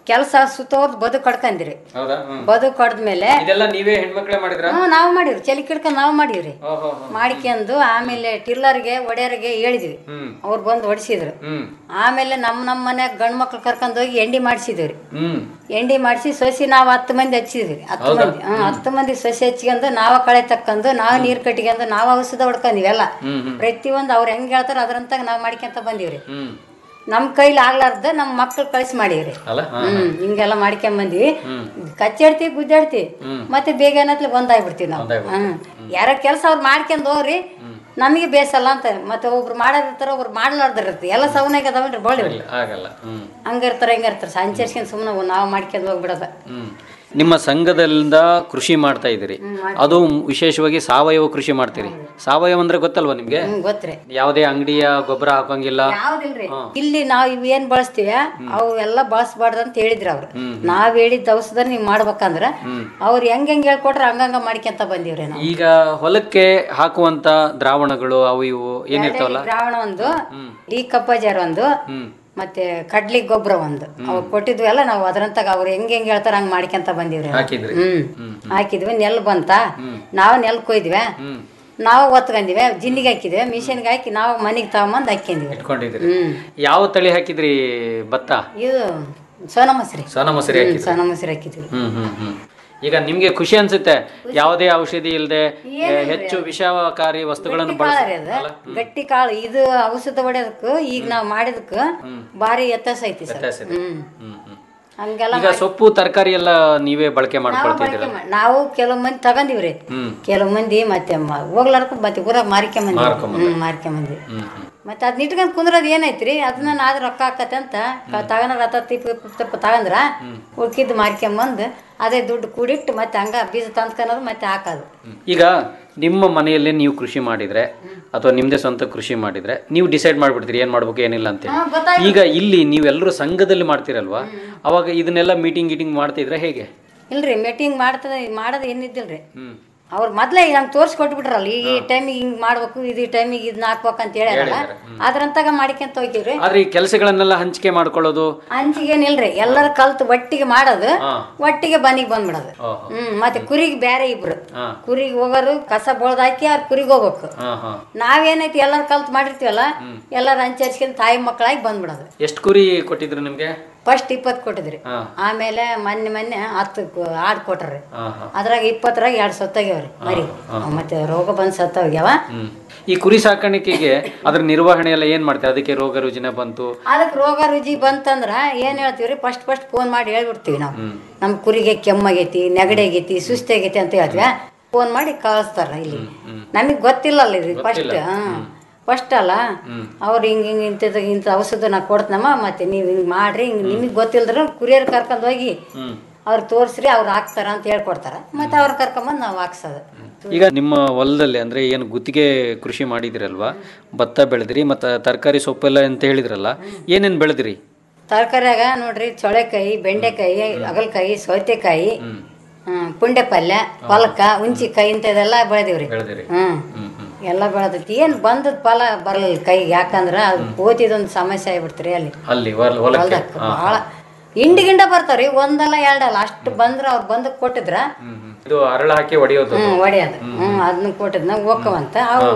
ಕೆಲಸ ಸುತ್ತೋರ್ ಬದು ಕಡ್ಕಂದಿರಿ ಹೌದಾ ಹ್ಮ್. ಬದು ಕಡ್ದ್ಮೇಲೆ ಇದೆಲ್ಲ ನೀವೇ ಹೆಣ್ಮಕ್ಳೇ ಮಾಡಿದ್ರ ಹ್ಮ್ ನಾವು ಮಾಡಿವ್ರಿ ಚಲಿ ಕಿಡ್ಕೊಂಡ್ ನಾವು ಮಾಡಿವ್ರಿ ಮಾಡ್ಕೊಂಡು ಆಮೇಲೆ ಟಿಲ್ಲರ್ಗೆ ಒಡೆಯರ್ಗೆ ಹೇಳಿದ್ವಿ ಹ್ಮ್ ಅವ್ರು ಬಂದು ಹೊಡಿಸಿದ್ರು ಹ್ಮ್ ಆಮೇಲೆ ನಮ್ಮ ನಮ್ಮ ಮನ್ಯಾಗ ಗಂಡು ಮಕ್ಳು ಕರ್ಕೊಂಡ್ ಹೋಗಿ ಎಂಡಿ ಮಾಡಿಸಿದ್ವಿ ಹ್ಮ್ ಎಂಡಿ ಮಾಡಿಸಿ ಸೊಸಿ ನಾವು ಹತ್ತು ಮಂದಿ ಹಚ್ಚಿದ್ವಿ ಹತ್ತು ಹೌದಾ? ಮಂದಿ ಹ್ಮ್ ಹತ್ತು ಮಂದಿ ಸೊಸಿ ಹಚ್ಕೊಂಡು ನಾವ ಕಳೆ ತಕ್ಕಂದು ನಾವು ನೀರ್ ಕಟ್ಕೊಂಡು ನಾವು ಔಷಧ ಹೊಡ್ಕೊಂಡಿವಿ ಎಲ್ಲ ಹ್ಮ್ ಹ್ಮ್ ಪ್ರತಿಯೊಂದು ಅವ್ರು ಹೆಂಗ್ ಹೇಳ್ತಾರ ಅದ್ರಂತಾಗ ನಾವು ಮಾಡ್ಕೊಂತ ಬಂದೀವ್ರಿ ಹ್ಮ್ ನಮ್ ಕೈಲಿ ಆಗ್ಲಾರ್ದ ನಮ್ಮ ಮಕ್ಳು ಕಳಿಸಿ ಮಾಡೀವ್ರಿ ಅಲ್ಲ ಹಾ, ಹಾ. ಹ್ಮ್ ಹಿಂಗೆಲ್ಲ ಮಾಡ್ಕೊಂಡ್ ಬಂದ್ವಿ ಹ್ಮ್ ಕಚ್ಚಾಡ್ತಿ ಗುದ್ದಾಡ್ತಿ ಹ್ಮ್. ಮತ್ತೆ ಬೇಗ ಏನತ್ಲೆ ಬಂದಾಗ್ಬಿಡ್ತೀವಿ ನಾವು ಹ್ಮ್ ಯಾರ ಕೆಲಸ ಅವ್ರು ಮಾಡ್ಕೊಂಡ್ ಹೋಗ್ರಿ ನಮಗೆ ಬೇಸಲ್ಲ ಅಂತ ಮತ್ತೆ ಒಬ್ರು ಮಾಡೋದಿರ್ತಾರ ಒಬ್ರು ಮಾಡ್ಲಾರ್ದಿರುತ್ತೆ ಎಲ್ಲ ಸವನಾಗ ಅದಾವನ್ರಿ ಬಳ್ಳಿ ಆಗಲ್ಲ ಹ್ಮ್ ಹಂಗಿರ್ತಾರ ಹಿಂಗಿರ್ತಾರ ಸಂಚರಿಸ್ಕೊಂಡ್ ಸುಮ್ಮನೆ ನಾವು ಮಾಡ್ಕೊಂಡ್ ಹೋಗ್ಬಿಡೋದ ಹ್ಮ್ ನಿಮ್ಮ ಸಂಘದಿಂದ ಕೃಷಿ ಮಾಡ್ತಾ ಇದ್ದೀರಿ ಅದು ವಿಶೇಷವಾಗಿ ಸಾವಯವ ಕೃಷಿ ಮಾಡ್ತೀರಿ ಸಾವಯವ ಅಂದ್ರೆ ಗೊತ್ತಲ್ವಾ ನಿಮ್ಗೆ ಹ್ಮ್ ಗೊತ್ತ್ರಿ ಯಾವುದೇ ಅಂಗಡಿಯ ಗೊಬ್ಬರ ಹಾಕಂಗಿಲ್ಲ ಯಾವ್ದಿಲ್ರಿ ಇಲ್ಲಿ ನಾವ್ ಇವ್ ಏನ್ ಬಳಸ್ತೀವಿ ಅವು ಎಲ್ಲ ಬಳಸಬಾರ್ದು ಅಂತ ಹೇಳಿದ್ರ ಅವ್ರು ಹ್ಮ್. ನಾವ್ ಹೇಳಿದ ಔಷಧ ನೀವ್ ಮಾಡ್ಬೇಕಂದ್ರ ಹ್ಮ್. ಅವ್ರು ಹೆಂಗ್ ಹೆಂಗ್ ಹೇಳ್ಕೊಟ್ರ ಹಂಗಂಗ ಮಾಡ್ಕೊಂತ ಬಂದಿವ್ರಿ ನಾವು ಈಗ ಹೊಲಕ್ಕೆ ಹಾಕುವಂತ ದ್ರಾವಣಗಳು ಅವು ಇವು ಏನಿರ್ತಾವಲ್ಲ ದ್ರಾವಣ ಒಂದು ಡಿ ಕಪ್ಪಜಾರ್ ಒಂದು ಹ್ಮ್ ಮತ್ತೆ ಕಡ್ಲಿ ಗೊಬ್ಬರ ಒಂದು ಅವ್ರು ಕೊಟ್ಟಿದ್ವಿ ಎಲ್ಲ ನಾವು ಅದ್ರಂತಾಗ ಅವ್ರು ಹೆಂಗ್ ಹೆಂಗ್ ಹೇಳ್ತಾರ ಹಂಗ್ ಮಾಡ್ಕೊಂತ ಬಂದಿವ್ರಿ ನಾವು. ಹಾಕಿದ್ರಿ ಹ್ಮ್ ಹಾಕಿದ್ವಿ ನೆಲ್ ಬಂತ ನಾವು ನೆಲ್ ಕೊಯ್ದ್ವಿ ಹ್ಮ್ ನಾವು ಒತ್ಕೊಂಡಿವಿ ಜಿನ್ನಿಗೆ ಹಾಕಿದ್ವಿ ಮಿಷನ್ಗೆ ಹಾಕಿ ನಾವು ಮನೆಗೆ ತಗೊಂಬಂದು ಹಾಕ್ಯಂದಿವಿ ಇಟ್ಕೊಂಡಿದ್ರಿ ಹ್ಮ್ ಯಾವ ತಳಿ ಹಾಕಿದ್ರಿ ಭತ್ತ ಇದು ಸೋನಾ ಮಸರಿ ಸೋನಾ ಮಸೂರಿ ಹ್ಮ್, ಹಾಕಿದ್ರಿ ಸೋನಾ ಮಸೂರಿ ಹಾಕಿದ್ವಿ ಹ್ಮ್ ಹ್ಮ್ ಹ್ಮ್ ಈಗ ನಿಮ್ಗೆ ಖುಷಿ ಅನ್ಸುತ್ತೆ ಯಾವುದೇ ಔಷಧಿ ಇಲ್ಲದೆ ಹೆಚ್ಚು ವಿಷಕಾರಿ ವಸ್ತುಗಳನ್ನು ಕಾಳು ರೀ ಬಳಸ ಅದು ಗಟ್ಟಿ ಕಾಳು ಇದು ಔಷಧ ಹೊಡೆಯೋದಕ್ಕೂ ಈಗ ನಾವು ಮಾಡಿದಕ್ಕ ಭಾರಿ ವ್ಯತ್ಯಾಸ ಐತಿ ಸರ್ ವ್ಯತ್ಯಾಸ ಇದೆ. ಹ್ಮ್ ಹ್ಮ್ ಹ್ಮ್. ಹಂಗೆಲ್ಲ ಈಗ ಸೊಪ್ಪು ತರಕಾರಿ ಎಲ್ಲ ನೀವೇ ಬಳಕೆ ನಾವು ಮಾಡ್ಕೊಳ್ತಿದ್ದೀರ ಬಳಕೆ ಮಾಡ್- ನಾವು ಕೆಲವು ಮಂದಿ ತಗೊಂಡಿವ್ರಿ ಹ್ಮ್ ಕೆಲವು ಮಂದಿ ಮತ್ತೆ ಮ- ಹೋಗ್ಲಾರ್ಕ ಮತ್ತೆ ಊರಾಗ ಮಾರ್ಕೊಂಬಂದಿ ಮಾರ್ಕೊಂಬಂದ್ರಿ. ಹ್ಮ್ ಮಾರ್ಕೊಂಬಂದಿ ಹ್ಮ್ ಹ್ಮ್ ಮತ್ತೆ ಅದನ್ನ ಇಟ್ಕೊಂಡ್ ಕುಂದ್ರದ್ ಏನೈತ್ರಿ ಅದನ್ನ ನಾದ್ ರೊಕ್ಕ ಆಕತ್ತೆ ಅಂತ ತಗೊಂಡ್ರ ಹತ್ತತ್ತು ಇಪ್ಪತ್ತು ರೂಪಾಯಿ ತಗೊಂಡ್ರ ಉಳ್ಕಿದ್ದು ಮಾರ್ಕೊಂಬಂದು ಅದೇ ದುಡ್ಡು ಕೂಡಿಟ್ಟು ಮತ್ತೆ ಹಂಗ ಬೀಜ ತಂದ್ಕೊಳೋದು ಮತ್ತೆ ಹಾಕೋದು ಈಗ ನಿಮ್ಮ ಮನೆಯಲ್ಲೇ ನೀವು ಕೃಷಿ ಮಾಡಿದ್ರೆ ಅಥವಾ ನಿಮ್ದೇ ಸ್ವಂತ ಕೃಷಿ ಮಾಡಿದ್ರೆ ನೀವು ಡಿಸೈಡ್ ಮಾಡ್ಬಿಡ್ತೀರಿ ಏನ್ ಮಾಡ್ಬೇಕು ಏನಿಲ್ಲ ಅಂತೇಳಿ ಹಾ, ಗೊತ್ತಾಯ್ತು. ಈಗ ಇಲ್ಲಿ ನೀವೆಲ್ಲರೂ ಸಂಘದಲ್ಲಿ ಮಾಡ್ತೀರಲ್ವಾ ಅವಾಗ ಇದನ್ನೆಲ್ಲ ಮೀಟಿಂಗ್ ಗೀಟಿಂಗ್ ಮಾಡ್ತಿದ್ರೆ ಹೇಗೆ ಇಲ್ರಿ ಮೀಟಿಂಗ್ ಮಾಡ್ತದ ಮಾಡೋದು ಏನಿದ್ದಿಲ್ರಿ ಹ್ಮ್ ಅವ್ರು ಮೊದ್ಲೇ ನಂಗೆ ತೋರ್ಸಿ ಕೊಟ್ಬಿಟ್ರಲ್ಲ ಈ ಟೈಮಿಗೆ ಹಿಂಗ್ ಮಾಡ್ಬೇಕು ಇದು ಟೈಮಿಗೆ ಇದನ್ನ ಹಾಕ್ಬೇಕು ಅಂತ ಹೇಳ್ಯಾರಲ್ಲ ಅದ್ರಂತಾಗ ಮಾಡ್ಕೊಂತ ಹೋಗಿವ್ರಿ ಆದ್ರೆ ಈ ಕೆಲಸಗಳನ್ನೆಲ್ಲ ಹಂಚಿಕೆ ಮಾಡ್ಕೊಳ್ಳೋದು ಅಂಚಿಗೇನಿಲ್ರಿ ಎಲ್ಲರ ಕಲ್ತು ಒಟ್ಟಿಗೆ ಮಾಡೋದು ಹಾ. ಒಟ್ಟಿಗೆ ಬನಿಗೆ ಬಂದ್ಬಿಡೋದು ಓಹೋ. ಹ್ಮ್ ಮತ್ತೆ ಕುರಿಗೆ ಬೇರೆ ಇಬ್ರು ಹಾ ಕುರಿಗೆ ಹೋಗೋರು ಕಸ ಹಾಕಿ ಅವ್ರ ಕುರಿಗೆ ಹೋಗ್ಬೇಕು ಹಾ ಹಾ ನಾವೇನೈತಿ ಎಲ್ಲರ ಕಲ್ತು ಮಾಡಿರ್ತೀವಲ್ಲ ಎಲ್ಲರ ಹಂಚರ್ಸ್ಕೊಂಡ್ ತಾಯಿ ಮಕ್ಕಳಾಗಿ ಬಂದ್ಬಿಡೋದು ಎಷ್ಟು ಕುರಿ ಕೊಟ್ಟಿದ್ರು ನಿಮ್ಗೆ ಫಸ್ಟ್ ಇಪ್ಪತ್ತು ಕೊಟ್ಟಿದ್ರಿ ಹಾ ಆಮೇಲೆ ಮೊನ್ನೆ ಮೊನ್ನೆ ಹತ್ತು ಕು- ಆಡ್ ಕೊಟ್ರಿ ಹಾ ಹಾ ಅದ್ರಾಗ ಇಪ್ಪತ್ತರಾಗ ಎರಡು ಸತ್ತೋಗ್ಯಾವ್ರಿ ಮರಿ ಅವ್ ಮತ್ತೆ ರೋಗ ಬಂದ್ ಸತ್ತೋಗ್ಯಾವ ಹ್ಮ್ ಈ ಕುರಿ ಸಾಕಾಣಿಕೆಗೆ ಅದ್ರ ನಿರ್ವಹಣೆ ಎಲ್ಲ ಏನ್ ಮಾಡ್ತಾರೆ ಅದಕ್ಕೆ ರೋಗ ರುಜಿನ ಬಂತು ಅದಕ್ಕೆ ರೋಗ ರುಜಿ ಬಂತಂದ್ರ ಏನ್ ಹೇಳ್ತೀವ್ರಿ ಫಸ್ಟ್ ಫಸ್ಟ್ ಫೋನ್ ಮಾಡಿ ಹೇಳ್ಬಿಡ್ತೀವಿ ನಾವು ಹ್ಮ್ ನಮ್ ಕುರಿಗೆ ಕೆಮ್ಮಾಗೈತಿ ನೆಗಡಿ ಆಗೈತಿ ಸುಸ್ತಿ ಆಗೈತಿ ಅಂತ ಹೇಳ್ತೀವಿ ಫೋನ್ ಮಾಡಿ ಕಳಿಸ್ತಾರ ಇಲ್ಲಿ ನಮಗ್ ಗೊತ್ತಿಲ್ಲಲ್ಲ ಇದು ಫಸ್ಟ್ ಹಾ ಫಸ್ಟ್ ಅಲ್ಲ ಅವ್ರು ಹಿಂಗ್ ಹಿಂಗ್ ಇಂಥದ್ದು ಇಂಥ ಔಷಧ ನಾ ಕೊಡ್ತನಮ್ಮ ಮತ್ತೆ ನೀವು ಹಿಂಗ್ ಮಾಡ್ರಿ ಹಿಂಗ್ ನಿಮಗೆ ಗೊತ್ತಿಲ್ದ್ರ ಕುರಿಯರ್ ಕರ್ಕೊಂಡ್ ಹೋಗಿ ಹ್ಮ್ ಅವ್ರು ತೋರಿಸ್ರಿ ಅವ್ರು ಹಾಕ್ತಾರ ಅಂತ ಹೇಳ್ಕೊಡ್ತಾರ ಮತ್ತೆ ಅವ್ರು ಕರ್ಕೊಂಬಂದು ನಾವು ಹಾಕ್ಸೋದು ಈಗ ನಿಮ್ಮ ಹೊಲದಲ್ಲಿ ಅಂದ್ರೆ ಏನು ಗುತ್ತಿಗೆ ಕೃಷಿ ಮಾಡಿದಿರಲ್ವಾ ಭತ್ತ ಬೆಳೆದ್ರಿ ಮತ್ತು ತರಕಾರಿ ಸೊಪ್ಪೆಲ್ಲ ಅಂತ ಹೇಳಿದ್ರಲ್ಲ ಏನೇನು ಬೆಳೆದ್ರಿ ತರಕಾರಿಯಾಗ ನೋಡ್ರಿ ಚೊಳೆಕಾಯಿ ಬೆಂಡೆಕಾಯಿ ಅಗಲಕಾಯಿ ಸೌತೆಕಾಯಿ ಹ್ಮ್ ಪುಂಡೆ ಪಲ್ಯ ಪಲಕ ಹುಂಚಿಕಾಯಿ ಇಂಥದೆಲ್ಲ ಬೆಳೆದಿವ್ರಿ ಬೆಳೆದಿರಿ ಹ್ಮ್ ಎಲ್ಲ ಬೆಳೆದೈತಿ ಏನ್ ಬಂದದ ಫಲ ಬರಲಿಲ್ಲ ಕೈಗೆ ಯಾಕಂದ್ರ ಅದು ಕೋತಿದೊಂದು ಸಮಸ್ಯೆ ಆಗ್ಬಿಡ್ತ್ರಿ ಅಲ್ಲಿ ಅಲ್ಲಿ ಹೊಲ- ಹೊಲಕ್ಕೆ ಹೊಲ್ದಾಗ ಹಾ, ಭಾಳ ಹಿಂಡಿ ಗಿಂಡ ಬರ್ತಾವ್ರಿ ಒಂದಲ್ಲ ಎರಡಲ್ಲ ಅಷ್ಟು ಬಂದ್ರ ಅವ್ರು ಬಂದಕ್ ಕೊಟ್ಟಿದ್ರ ಹ್ಮ್, ಹ್ಮ್. ಇದು ಅರಳ ಹಾಕಿ ಹೊಡೆಯೋದು ಅದು. ಹ್ಮ್ ಹೊಡೆಯೋದು ಹ್ಮ್ ಅದನ್ನ ಕೊಟ್ಟಿದ್ನ ಹೋಕ್ಕವಂತ ಅವು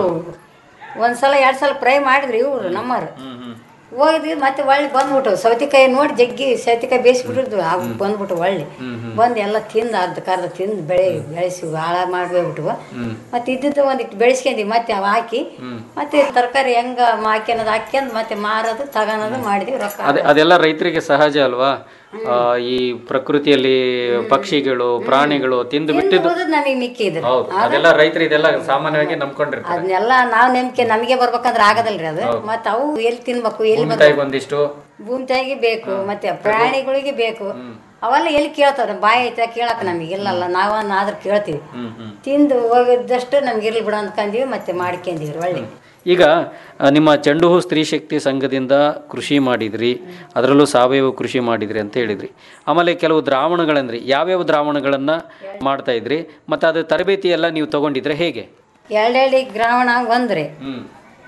ಒಂದ್ಸಲ ಎರಡ್ ಸಲ ಫ್ರೈ ಮಾಡಿದ್ರಿ ಇವ್ರು ನಮ್ಮವ್ರು ಹ್ಮ್, ಹ್ಮ್. ಹೋಗಿದ್ವಿ ಮತ್ತೆ ಒಳ್ಳೆ ಬಂದ್ಬಿಟ್ಟು ಸೌತೆಕಾಯಿ ನೋಡಿ ಜಗ್ಗಿ ಸೌತೆಕಾಯಿ ಬೇಯಿಸ್ಬಿಟ್ಟಿದ್ವಿ ಅವು ಬಂದ್ಬಿಟ್ಟು ಒಳ್ಳೆ ಬಂದು ಎಲ್ಲ ತಿಂದು ಅರ್ಧಕ್ಕೆ ಅರ್ಧ ತಿಂದು ಬೆಳೆ ಬೆಳೆಸಿ ಹಾಳ ಮಾಡ್ಬಿಟ್ವು ಹ್ಮ್. ಮತ್ತೆ ಇದ್ದಿದ್ದು ಒಂದಿಟ್ಟು ಬೆಳೆಸ್ಕೊಂಡ್ವಿ ಮತ್ತೆ ಅವು ಹಾಕಿ ಮತ್ತೆ ತರಕಾರಿ ಹೆಂಗ ಹಾಕ್ಯನದು ಹಾಕ್ಯಂದು ಮತ್ತೆ ಮಾರೋದು ತಗೊಳೋದು ಮಾಡಿದ್ವಿ ರೊಕ್ಕ ಅದೇ ಅದೆಲ್ಲ ರೈತರಿಗೆ ಸಹಜ ಅಲ್ವಾ ಆ, ಈ ಪ್ರಕೃತಿಯಲ್ಲಿ ಪಕ್ಷಿಗಳು ಪ್ರಾಣಿಗಳು ತಿಂದು ಬಿಟ್ಟಿದ್ದು ಉಳ್ದದ್ ನಮಗೆ ಮಿಕ್ಕಿದ್ರು ಹೌದು ಅದೆಲ್ಲ ರೈತರು ಇದೆಲ್ಲ ಸಾಮಾನ್ಯವಾಗಿ ನಂಬ್ಕೊಂಡಿರ್ತಾರೆ ಅದನ್ನೆಲ್ಲ ನಾವು ನಂಬಿಕೆ ನಮಗೆ ಬರ್ಬೇಕಂದ್ರೆ ಆಗದಲ್ರಿ ಅದು ಮತ್ತೆ ಅವು ಎಲ್ಲಿ ತಿನ್ಬೇಕು ಎಲ್ಲಿ ಭೂಮಿ ಬರ್ಬೇಕು ತಾಯಿಗೆ ಒಂದಿಷ್ಟು ಭೂಮಿ ತಾಯಿಗೆ ಬೇಕು ಮತ್ತೆ ಪ್ರಾಣಿಗಳಿಗೆ ಬೇಕು ಅವೆಲ್ಲ ಎಲ್ಲಿ ಕೇಳ್ತಾವ್ರ ಬಾಯಿ ಐತೆ ಕೇಳಕ್ ನಮಗೆ ಇಲ್ಲಲ್ಲ ನಾವನ್ನ ಆದ್ರೆ ಕೇಳ್ತೀವಿ ಹ್ಮ್ ಹ್ಮ್ ತಿಂದು ಹೋಗಿದ್ದಷ್ಟು ನಮ್ಗೆ ಇರ್ಲಿ ಬಿಡ ಅಂದ್ಕೊಂಡೀವಿ ಮತ್ತೆ ಮಾಡ್ಕೊಂಡಿವ್ರಿ ಒಳ್ಳೆ ಈಗ ಆ, ನಿಮ್ಮ ಚೆಂಡು ಹೂ ಸ್ತ್ರೀ ಶಕ್ತಿ ಸಂಘದಿಂದ ಕೃಷಿ ಮಾಡಿದ್ರಿ ಅದರಲ್ಲೂ ಸಾವಯವ ಕೃಷಿ ಮಾಡಿದ್ರಿ ಅಂತ ಹೇಳಿದ್ರಿ ಆಮೇಲೆ ಕೆಲವು ದ್ರಾವಣಗಳಂದ್ರಿ ಯಾವ್ಯಾವ ದ್ರಾವಣಗಳನ್ನ ಮಾಡ್ತಾ ಇದ್ರಿ ಮತ್ತೆ ಅದು ತರಬೇತಿ ಎಲ್ಲ ನೀವು ತಗೊಂಡಿದ್ರೆ ಹೇಗೆ ಎರಡೆರಡು ಗ್ರಾವಣ ಒಂದ್ರಿ ಹ್ಮ್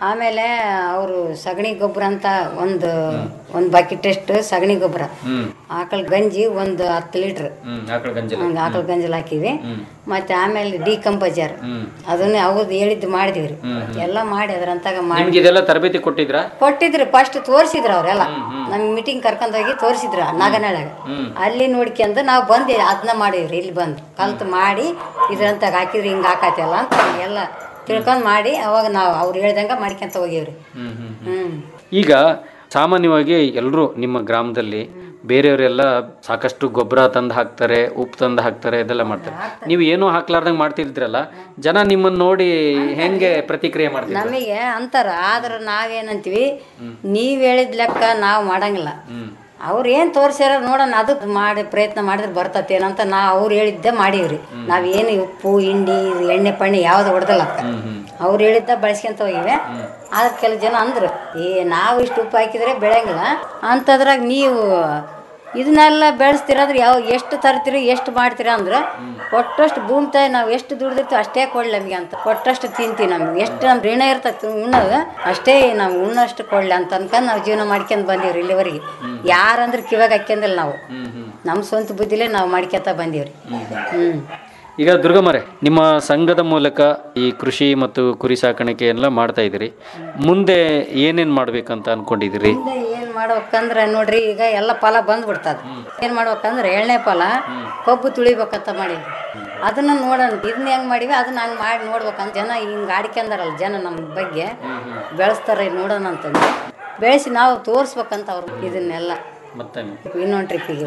ಆಮೇಲೆ ಅವರು ಸಗಣಿ ಗೊಬ್ಬರ ಅಂತ ಒಂದು ಒಂದು ಬಕೆಟ್ ಅಷ್ಟು ಸಗಣಿ ಗೊಬ್ಬರ ಹ್ಮ್ ಆಕಳ ಗಂಜಿ ಒಂದು ಹತ್ತು ಲೀಟ್ರ್ ಹ್ಮ್ ಆಕಳ ಗಂಜಲ ಹಂಗೆ ಆಕಳ ಗಂಜಲ್ ಹಾಕಿವಿ ಮತ್ತೆ ಆಮೇಲೆ ಡಿಕಂಪೋಸರ್ ಹ್ಮ್ ಅದನ್ನ ಅವ್ರದ್ದು ಹೇಳಿದ್ದು ಮಾಡಿದಿವ್ರಿ ಎಲ್ಲ ಮಾಡಿ ಅದ್ರಂತಾಗ ಮಾಡಿ ನಿಮ್ಗೆ ಇದೆಲ್ಲ ತರಬೇತಿ ಕೊಟ್ಟಿದ್ರಾ ಕೊಟ್ಟಿದ್ರು ಫಸ್ಟ್ ತೋರಿಸಿದ್ರು ಅವರೆಲ್ಲ ನಮ್ಗೆ ಮೀಟಿಂಗ್ ಕರ್ಕೊಂಡ್ ಹೋಗಿ ತೋರಿಸಿದ್ರು ನಾಗನಳ್ಯಾಗ ಹ್ಮ್ ಅಲ್ಲಿ ನೋಡ್ಕೊಂಡು ನಾವು ಬಂದು ಅದನ್ನ ಮಾಡಿವ್ರಿ ಇಲ್ಲಿ ಬಂದು ಕಲ್ತು ಮಾಡಿ ಇದ್ರಂತಾಗ ಹಾಕಿದ್ರಿ ಹಿಂಗೆ ಹಾಕತ್ತಲ್ಲ ಅಂತ ಎಲ್ಲ ತಿಳ್ಕೊಂಡ್ ಮಾಡಿ ಅವಾಗ ನಾವು ಅವ್ರು ಹೇಳ್ದಂಗ ಮಾಡ್ಕೊಂತ ಹೋಗಿವ್ರಿ ಹ್ಮ್ ಹ್ಮ್ ಹ್ಮ್ ಈಗ ಸಾಮಾನ್ಯವಾಗಿ ಎಲ್ಲರೂ ನಿಮ್ಮ ಗ್ರಾಮದಲ್ಲಿ ಬೇರೆಯವರೆಲ್ಲ ಸಾಕಷ್ಟು ಗೊಬ್ಬರ ತಂದು ಹಾಕ್ತಾರೆ ಉಪ್ಪು ತಂದು ಹಾಕ್ತಾರೆ ಇದೆಲ್ಲ ಮಾಡ್ತಾರೆ ನೀವು ಏನೂ ಹಾಕ್ಲಾರ್ದಂಗೆ ಮಾಡ್ತಿದ್ರಲ್ಲ ಜನ ನಿಮ್ಮನ್ನ ನೋಡಿ ಹೆಂಗೆ ಪ್ರತಿಕ್ರಿಯೆ ಮಾಡ್ತಿದ್ರು ನಮಗೆ ಅಂತಾರ ಆದ್ರೆ ನಾವೇನಂತೀವಿ ನೀವ್ ಹೇಳಿದ ಲೆಕ್ಕ ನಾವು ಮಾಡಂಗಿಲ್ಲ ಅವ್ರು ಏನ್ ತೋರ್ಸ್ಯಾರ ನೋಡೋಣ ಅದು ಮಾಡಿ ಪ್ರಯತ್ನ ಮಾಡಿದ್ರೆ ಬರ್ತತೇನಂತ ನಾ ಅವ್ರು ಹೇಳಿದ್ದೆ ಮಾಡೀವ್ರಿ ನಾವೇನು ಉಪ್ಪು ಹಿಂಡಿ ಇದು ಎಣ್ಣೆ ಪಣ್ಣೆ ಯಾವ್ದು ಹೊಡೆದಲ್ಲ ಅವ್ರು ಹೇಳಿದ್ದ ಬಳಸ್ಕೊಂತ ಹೋಗಿವೆ ಆದ್ರೆ ಕೆಲವು ಜನ ಅಂದ್ರು ಏ ನಾವು ಇಷ್ಟು ಉಪ್ಪು ಹಾಕಿದ್ರೆ ಬೆಳೆಯಂಗಿಲ್ಲ ಅಂತದ್ರಾಗ ನೀವು ಇದನ್ನೆಲ್ಲ ಬೆಳೆಸ್ತಿರಾದ್ರೆ ಯಾವ ಎಷ್ಟು ತರ್ತೀರಿ ಎಷ್ಟು ಮಾಡ್ತೀರಾ ಅಂದ್ರೆ ಕೊಟ್ಟಷ್ಟು ಭೂಮಿ ತಾಯಿ ನಾವು ಎಷ್ಟು ದುಡ್ದಿರ್ತೀವಿ ಅಷ್ಟೇ ಕೊಡ್ಲಿ ನಮಗೆ ಅಂತ ಕೊಟ್ಟಷ್ಟು ತಿಂತೀವಿ ನಮ್ಗೆ ಎಷ್ಟು ನಮ್ಮ ಋಣ ಇರ್ತೈತಿ ಉಣ್ಣೋದು ಅಷ್ಟೇ ನಾವು ಉಣ್ಣಷ್ಟು ಕೊಡ್ಲಿ ಅಂತ ಅನ್ಕೊಂಡು ನಾವು ಜೀವನ ಮಾಡ್ಕೊಂಡ್ ಬಂದೀವ್ರಿ ಇಲ್ಲಿವರೆಗೆ ಯಾರಂದ್ರೆ ಕಿವಾಗ ಹಾಕ್ಯಂದಿಲ್ಲ ನಾವು ನಮ್ಮ ಸ್ವಂತ ಬುದ್ಧಿಲೇ ನಾವು ಮಾಡ್ಕೊತ ಬಂದೀವ್ರಿ ಹ್ಮ್ ಈಗ ದುರ್ಗಮ್ಮರೆ ನಿಮ್ಮ ಸಂಘದ ಮೂಲಕ ಈ ಕೃಷಿ ಮತ್ತು ಕುರಿ ಸಾಕಾಣಿಕೆ ಎಲ್ಲ ಮಾಡ್ತಾ ಇದ್ದೀರಿ ಮುಂದೆ ಏನೇನ್ ಮಾಡ್ಬೇಕಂತ ಅನ್ಕೊಂಡಿದ್ದೀರಿ ಮುಂದೆ ಏನ್ ಮಾಡ್ಬೇಕಂದ್ರೆ ನೋಡ್ರಿ ಈಗ ಎಲ್ಲ ಫಲ ಬಂದ್ಬಿಡ್ತದ ಏನ್ ಮಾಡ್ಬೇಕಂದ್ರೆ ಎಳ್ಳೆ ಫಲ ಕೊಬ್ಬು ತುಳಿಬೇಕಂತ ಮಾಡಿದ್ವಿ ಅದನ್ನ ನೋಡೋಣ ಇದನ್ನ ಹೆಂಗ್ ಮಾಡಿವಿ ಅದನ್ನ ಹಂಗ್ ಮಾಡಿ ನೋಡ್ಬೇಕಂತ ಜನ ಹಿಂಗ್ ಆಡ್ಕೊಂಡಾರಲ್ಲ ಜನ ನಮ್ಮ ಬಗ್ಗೆ ಬೆಳೆಸ್ತಾರ ನೋಡೋಣ ಅಂತಂದ್ರೆ ಬೆಳೆಸಿ ನಾವು ತೋರ್ಸ್ಬೇಕಂತ ಅವ್ರು ಇದನ್ನೆಲ್ಲ ಮತ್ತೆ ಇನ್ನೊಂದು ಟ್ರಿಪ್ಪಿಗೆ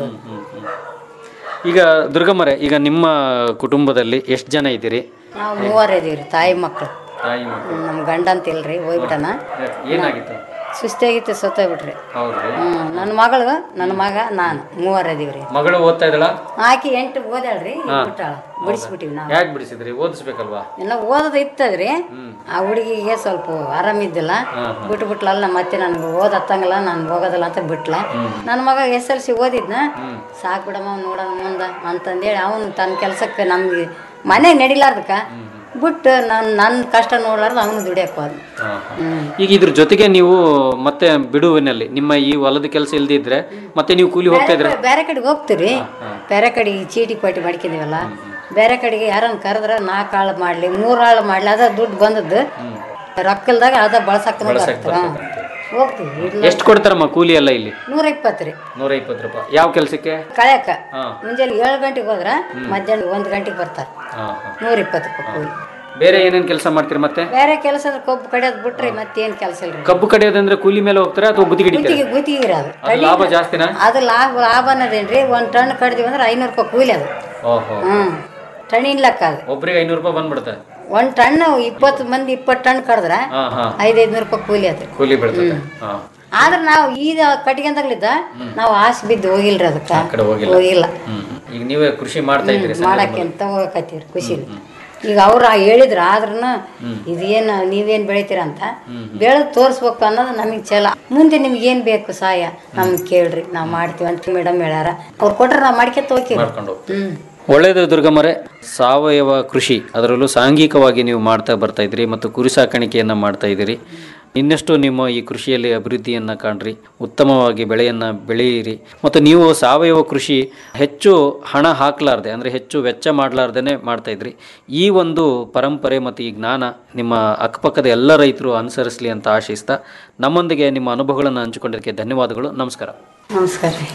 ಈಗ ದುರ್ಗಮ್ಮರೆ ಈಗ ನಿಮ್ಮ ಕುಟುಂಬದಲ್ಲಿ ಎಷ್ಟು ಜನ ಇದ್ದೀರಿ ನಾವು ಮೂವರ್ ಇದೀವ್ರಿ ತಾಯಿ ಮಕ್ಳು ತಾಯಿ ನಮ್ಮ ಗಂಡ ಅಂತ ಇಲ್ರಿ ಹೋಗ್ಬಿಟ್ಟನ ಏನಾಗಿತ್ತು ಸುಸ್ತಾಗಿತ್ತು ಸತ್ತೋಗ್ಬಿಟ್ರಿ ಹೌದ್ರಿ ಹ್ಮ್ ನನ್ನ ಮಗಳು ನನ್ನ ಮಗ ನಾನು ಮೂವರ್ ಇದೀವ್ರಿ ಮಗಳು ಓದ್ತಾ ಇದ್ದಳ ಆಕಿ ಎಂಟು ಓದಾಳ್ರಿ ಹಾ. ಬಿಟ್ಟಾಳ ಬಿಡಿಸ್ಬಿಟ್ಟಿವಿ ನಾವು ಯಾಕೆ ಬಿಡಿಸಿದ್ರಿ ಓದಿಸ್ಬೇಕಲ್ವಾ ಎಲ್ಲ ಓದೋದು ಇತ್ತದ್ರಿ ಆ ಹುಡುಗಿಗೆ ಸ್ವಲ್ಪ ಆರಾಮಿದ್ದಿಲ್ಲ ಹಾ, ಬಿಟ್ಟು ಬಿಟ್ಲಲ್ಲ ಮತ್ತೆ ನನ್ಗೆ ಓದ್ ಹತ್ತಂಗಿಲ್ಲ ನಾನು ಹೋಗೋದಿಲ್ಲ ಅಂತ ಬಿಟ್ಲ ನನ್ನ ಮಗ ಎಸ್ ಎಲ್ ಸಿ ಓದಿದ್ನ ಸಾಕ್ ಬಿಡಮ್ಮ ನೋಡೋಣ ಮುಂದ ಅಂತಂದೇಳಿ ಅವನು ತನ್ನ ಕೆಲ್ಸಕ್ಕೆ ನಮ್ಗೆ ಮನೆ ನಡಿಲಾರ್ದಕ್ಕ ಬಿಟ್ಟು ನಾನು ನನ್ನ ಕಷ್ಟ ನೋಡ್ಲಾರ್ದು ಅವನು ದುಡಿಯಕ್ಕೆ ಹೋದ ಹ್ಮ್ ಈಗ ಇದ್ರ ಜೊತೆಗೆ ನೀವು ಮತ್ತೆ ಬಿಡುವಿನಲ್ಲಿ ನಿಮ್ಮ ಈ ಹೊಲದ ಕೆಲಸ ಇಲ್ದಿದ್ರೆ ಮತ್ತೆ ನೀವು ಕೂಲಿ ಹೋಗ್ತಾ ಇದ್ರ ಬೇರೆ ಕಡೆಗೆ ಹೋಗ್ತೀವಿ ಬೇರೆ ಕಡೆಗೆ ಚೀಟಿ ಪಾಟಿ ಮಾಡ್ಕೊಂಡಿವಲ್ಲ ಬೇರೆ ಕಡೆಗೆ ಯಾರನ್ನ ಕರೆದ್ರ ನಾಲ್ಕು ಆಳು ಮಾಡ್ಲಿ ಮೂರು ಆಳು ಮಾಡ್ಲಿ ಅದ ದುಡ್ಡು ಬಂದದ್ದು ರೊಕ್ಕಲ್ದಾಗ ಅದ ಬಳಸಕ್ ಬಳಸಕ್ ಹೋಗ್ತೀವಿ ಇಲ್ಲ ಎಷ್ಟು ಕೊಡ್ತಾರಮ್ಮ ಕೂಲಿ ಎಲ್ಲ ಇಲ್ಲಿ ನೂರ ಇಪ್ಪತ್ತು ರೀ ನೂರ ಇಪ್ಪತ್ತು ರೂಪಾಯಿ ಯಾವ ಕೆಲಸಕ್ಕೆ ಕಳ್ಯಾಕ ಹಾ. ಮುಂಜಾನೆ ಏಳು ಗಂಟೆಗೆ ಹೋದ್ರ ಮಧ್ಯಾಹ್ನ ಒಂದು ಗಂಟೆಗೆ ಬರ್ತಾರೆ ಹಾ, ಹಾ. ನೂರ ಇಪ್ಪತ್ತು ರೂಪಾಯಿ ಕೂಲಿ ಬೇರೆ ಏನೇನ್ ಕೆಲಸ ಮಾಡ್ತೀರಿ ಮತ್ತೆ ಬೇರೆ ಕೆಲಸ ಅಂದ್ರೆ ಕೊಬ್ಬು ಕಡಿಯೋದು ಬಿಟ್ರಿ ಮತ್ತೇನ್ ಕೆಲಸ ಇಲ್ರಿ ಕಬ್ಬು ಕಡಿಯೋದಂದ್ರೆ ಕೂಲಿ ಮೇಲೆ ಹೋಗ್ತಾರೆ ಅಥವಾ ಬುದ್ಧಿ ಗುತ್ತಿಗೆ ಹಿಡಿತಾರೆ ಗುತ್ತಿಗೆ ಅದು ಅದು ಲಾಭ ಜಾಸ್ತಿನಾ ಅದು ಲಾಭ ಲಾಭ ಅನ್ನೋದೇನ್ರಿ ಒಂದ್ ಟನ್ ಕಡ್ದೀವಿ ಅಂದ್ರೆ ಐನೂರು ರೂಪಾಯಿ ಕೂಲಿ ಅದು ಓಹೋ ಹ್ಮ್ ಟಣ್ಣಿನ ಲೆಕ್ಕ ಅದು ಒಬ್ರಿಗೆ ಐನೂರು ರೂಪಾಯಿ ಬಂದ್ಬಿಡುತ್ತೆ ಒಂದ್ ಟನ್ ಇಪ್ಪತ್ತು ಮಂದಿ ಇಪ್ಪತ್ತು ಟನ್ ಕಡ್ದ್ರ ಹಾ ಹಾ ಐದ್ ಐದ್ನೂರು ರೂಪಾಯಿ ಕೂಲಿ ಅದು ಕೂಲಿ ಬೀಳ್ತದೆ ಹಾ ಆದ್ರೆ ನಾವು ಈಗ ಕಟ್ಕೊಂಡಾಗ್ಲಿದ್ದ ನಾವು ಆಸೆ ಬಿದ್ದು ಹೋಗಿಲ್ರಿ ಅದಕ್ಕ ಆ ಕಡೆ ಹೋಗಿಲ್ಲ ಹೋಗಿಲ್ಲ ಹ್ಮ್ ಈಗ ನೀವೇ ಕೃಷಿ ಮಾಡ್ತಾ ಇದ್ದೀರಿ ಸಂಘದ ಮಾಡಕ್ಕೆ ಮೂಲಕ. ಅಂತ ಹೋಗಕತ್ತೀವ್ರಿ ಖುಷಿಲಿ ಈಗ ಅವ್ರ ಹೇಳಿದ್ರು ಆದ್ರೂ ಇದೇನು ನೀವೇನ್ ಬೆಳಿತೀರ ಅಂತ ಬೆಳೆದು ತೋರಿಸ್ಬೇಕು ಅನ್ನೋದು ನಮಗೆ ಛಲ ಮುಂದೆ ನಿಮ್ಗೆ ಏನ್ ಬೇಕು ಸಹಾಯ ನಮ್ಗೆ ಕೇಳ್ರಿ ನಾವು ಮಾಡ್ತೀವಿ ಅಂತ ಮೇಡಮ್ ಹೇಳ್ಯಾರ ಅವ್ರು ಕೊಟ್ರೆ ನಾವು ಮಾಡ್ಕೊತ ಹೋಗ್ತೀವಿ ಮಾಡ್ಕೊಂಡು ಹೋಗ್ತೀವಿ. ಹ್ಮ್ ಒಳ್ಳೆಯದು ದುರ್ಗಮ್ಮರೆ ಸಾವಯವ ಕೃಷಿ ಅದರಲ್ಲೂ ಸಾಂಘಿಕವಾಗಿ ನೀವು ಮಾಡ್ತಾ ಬರ್ತಾ ಇದ್ದೀರಿ ಮತ್ತು ಕುರಿ ಸಾಕಾಣಿಕೆಯನ್ನು ಮಾಡ್ತಾ ಇದ್ದೀರಿ ಇನ್ನಷ್ಟು ನಿಮ್ಮ ಈ ಕೃಷಿಯಲ್ಲಿ ಅಭಿವೃದ್ಧಿಯನ್ನು ಕಾಣ್ರಿ ಉತ್ತಮವಾಗಿ ಬೆಳೆಯನ್ನು ಬೆಳೆಯಿರಿ ಮತ್ತು ನೀವು ಸಾವಯವ ಕೃಷಿ ಹೆಚ್ಚು ಹಣ ಹಾಕಲಾರ್ದೆ ಅಂದರೆ ಹೆಚ್ಚು ವೆಚ್ಚ ಮಾಡಲಾರ್ದೇ ಮಾಡ್ತಾ ಇದ್ರಿ ಈ ಒಂದು ಪರಂಪರೆ ಮತ್ತು ಈ ಜ್ಞಾನ ನಿಮ್ಮ ಅಕ್ಕಪಕ್ಕದ ಎಲ್ಲ ರೈತರು ಅನುಸರಿಸಲಿ ಅಂತ ಆಶಿಸ್ತಾ ನಮ್ಮೊಂದಿಗೆ ನಿಮ್ಮ ಅನುಭವಗಳನ್ನು ಹಂಚಿಕೊಂಡಿದ್ದಕ್ಕೆ ಧನ್ಯವಾದಗಳು ನಮಸ್ಕಾರ ನಮಸ್ಕಾರ ರೀ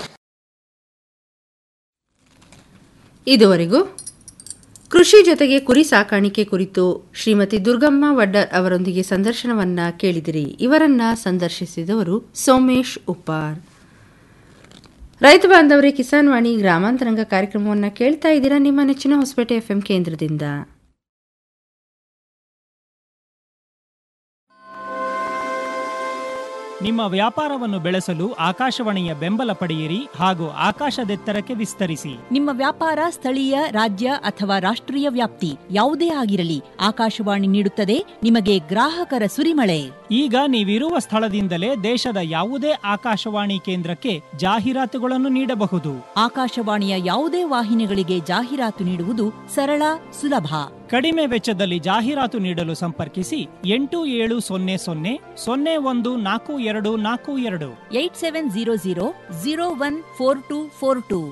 ಇದುವರೆಗೂ ಕೃಷಿ ಜೊತೆಗೆ ಕುರಿ ಸಾಕಾಣಿಕೆ ಕುರಿತು ಶ್ರೀಮತಿ ದುರ್ಗಮ್ಮ ವಡ್ಡರ್ ಅವರೊಂದಿಗೆ ಸಂದರ್ಶನವನ್ನ ಕೇಳಿದಿರಿ ಇವರನ್ನ ಸಂದರ್ಶಿಸಿದವರು ಸೋಮೇಶ್ ಉಪ್ಪಾರ್ ರೈತ ಬಾಂಧವರೇ ಕಿಸಾನ್ ವಾಣಿ ಗ್ರಾಮಾಂತರಂಗ ಕಾರ್ಯಕ್ರಮವನ್ನು ಕೇಳ್ತಾ ಇದ್ದೀರಾ ನಿಮ್ಮ ನೆಚ್ಚಿನ ಹೊಸಪೇಟೆ ಎಫ್ಎಂ ಕೇಂದ್ರದಿಂದ ನಿಮ್ಮ ವ್ಯಾಪಾರವನ್ನು ಬೆಳೆಸಲು ಆಕಾಶವಾಣಿಯ ಬೆಂಬಲ ಪಡೆಯಿರಿ ಹಾಗೂ ಆಕಾಶದೆತ್ತರಕ್ಕೆ ವಿಸ್ತರಿಸಿ ನಿಮ್ಮ ವ್ಯಾಪಾರ ಸ್ಥಳೀಯ ರಾಜ್ಯ ಅಥವಾ ರಾಷ್ಟ್ರೀಯ ವ್ಯಾಪ್ತಿ ಯಾವುದೇ ಆಗಿರಲಿ ಆಕಾಶವಾಣಿ ನೀಡುತ್ತದೆ ನಿಮಗೆ ಗ್ರಾಹಕರ ಸುರಿಮಳೆ ಈಗ ನೀವಿರುವ ಸ್ಥಳದಿಂದಲೇ ದೇಶದ ಯಾವುದೇ ಆಕಾಶವಾಣಿ ಕೇಂದ್ರಕ್ಕೆ ಜಾಹೀರಾತುಗಳನ್ನು ನೀಡಬಹುದು ಆಕಾಶವಾಣಿಯ ಯಾವುದೇ ವಾಹಿನಿಗಳಿಗೆ ಜಾಹೀರಾತು ನೀಡುವುದು ಸರಳ ಸುಲಭ ಕಡಿಮೆ ವೆಚ್ಚದಲ್ಲಿ ಜಾಹೀರಾತು ನೀಡಲು ಸಂಪರ್ಕಿಸಿ ಎಂಟು ಏಳು ಸೊನ್ನೆ ಸೊನ್ನೆ ಸೊನ್ನೆ ಒಂದು ನಾಲ್ಕು ಎರಡು ನಾಲ್ಕು ಎರಡು eight seven zero zero zero one four two four two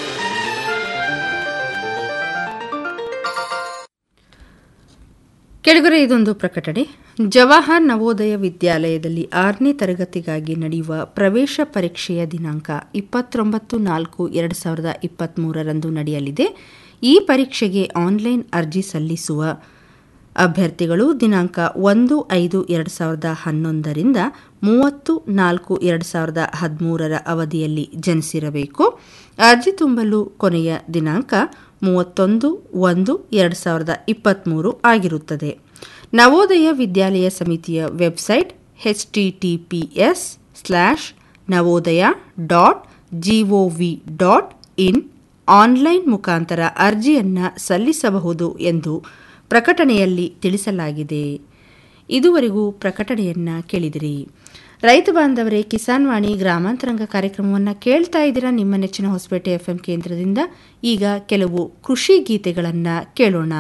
ಕೆಳಗರೆ ಇದೊಂದು ಪ್ರಕಟಣೆ ಜವಾಹರ್ ನವೋದಯ ವಿದ್ಯಾಲಯದಲ್ಲಿ ಆರನೇ ತರಗತಿಗಾಗಿ ನಡೆಯುವ ಪ್ರವೇಶ ಪರೀಕ್ಷೆಯ ದಿನಾಂಕ ಇಪ್ಪತ್ತೊಂಬತ್ತು ನಾಲ್ಕು ಎರಡು ಸಾವಿರದ ಇಪ್ಪತ್ತ್ಮೂರರಂದು ನಡೆಯಲಿದೆ ಈ ಪರೀಕ್ಷೆಗೆ ಆನ್ಲೈನ್ ಅರ್ಜಿ ಸಲ್ಲಿಸುವ ಅಭ್ಯರ್ಥಿಗಳು ದಿನಾಂಕ ಒಂದು ಐದು ಎರಡು ಸಾವಿರದ ಹನ್ನೊಂದರಿಂದ ಮೂವತ್ತು ನಾಲ್ಕು ಎರಡು ಸಾವಿರದ ಹದಿಮೂರರ ಅವಧಿಯಲ್ಲಿ ಜನಿಸಿರಬೇಕು ಅರ್ಜಿ ತುಂಬಲು ಕೊನೆಯ ದಿನಾಂಕ ಮೂವತ್ತೊಂದು ಒಂದು ಎರಡು ಸಾವಿರದ ಇಪ್ಪತ್ತ್ಮೂರು ಆಗಿರುತ್ತದೆ ನವೋದಯ ವಿದ್ಯಾಲಯ ಸಮಿತಿಯ website H T T P S slash Navodaya dot G O V dot in online ಮುಖಾಂತರ ಅರ್ಜಿಯನ್ನು ಸಲ್ಲಿಸಬಹುದು ಎಂದು ಪ್ರಕಟಣೆಯಲ್ಲಿ ತಿಳಿಸಲಾಗಿದೆ ಇದುವರೆಗೂ ಪ್ರಕಟಣೆಯನ್ನ ಕೇಳಿದಿರಿ ರೈತ ಬಾಂಧವರೇ ಕಿಸಾನ್ ವಾಣಿ ಗ್ರಾಮಾಂತರಂಗ ಕಾರ್ಯಕ್ರಮವನ್ನು ಕೇಳ್ತಾ ಇದ್ದೀರಾ ನಿಮ್ಮ ನೆಚ್ಚಿನ ಹೊಸಪೇಟೆ ಎಫ್ಎಂ ಕೇಂದ್ರದಿಂದ ಈಗ ಕೆಲವು ಕೃಷಿ ಗೀತೆಗಳನ್ನು ಕೇಳೋಣ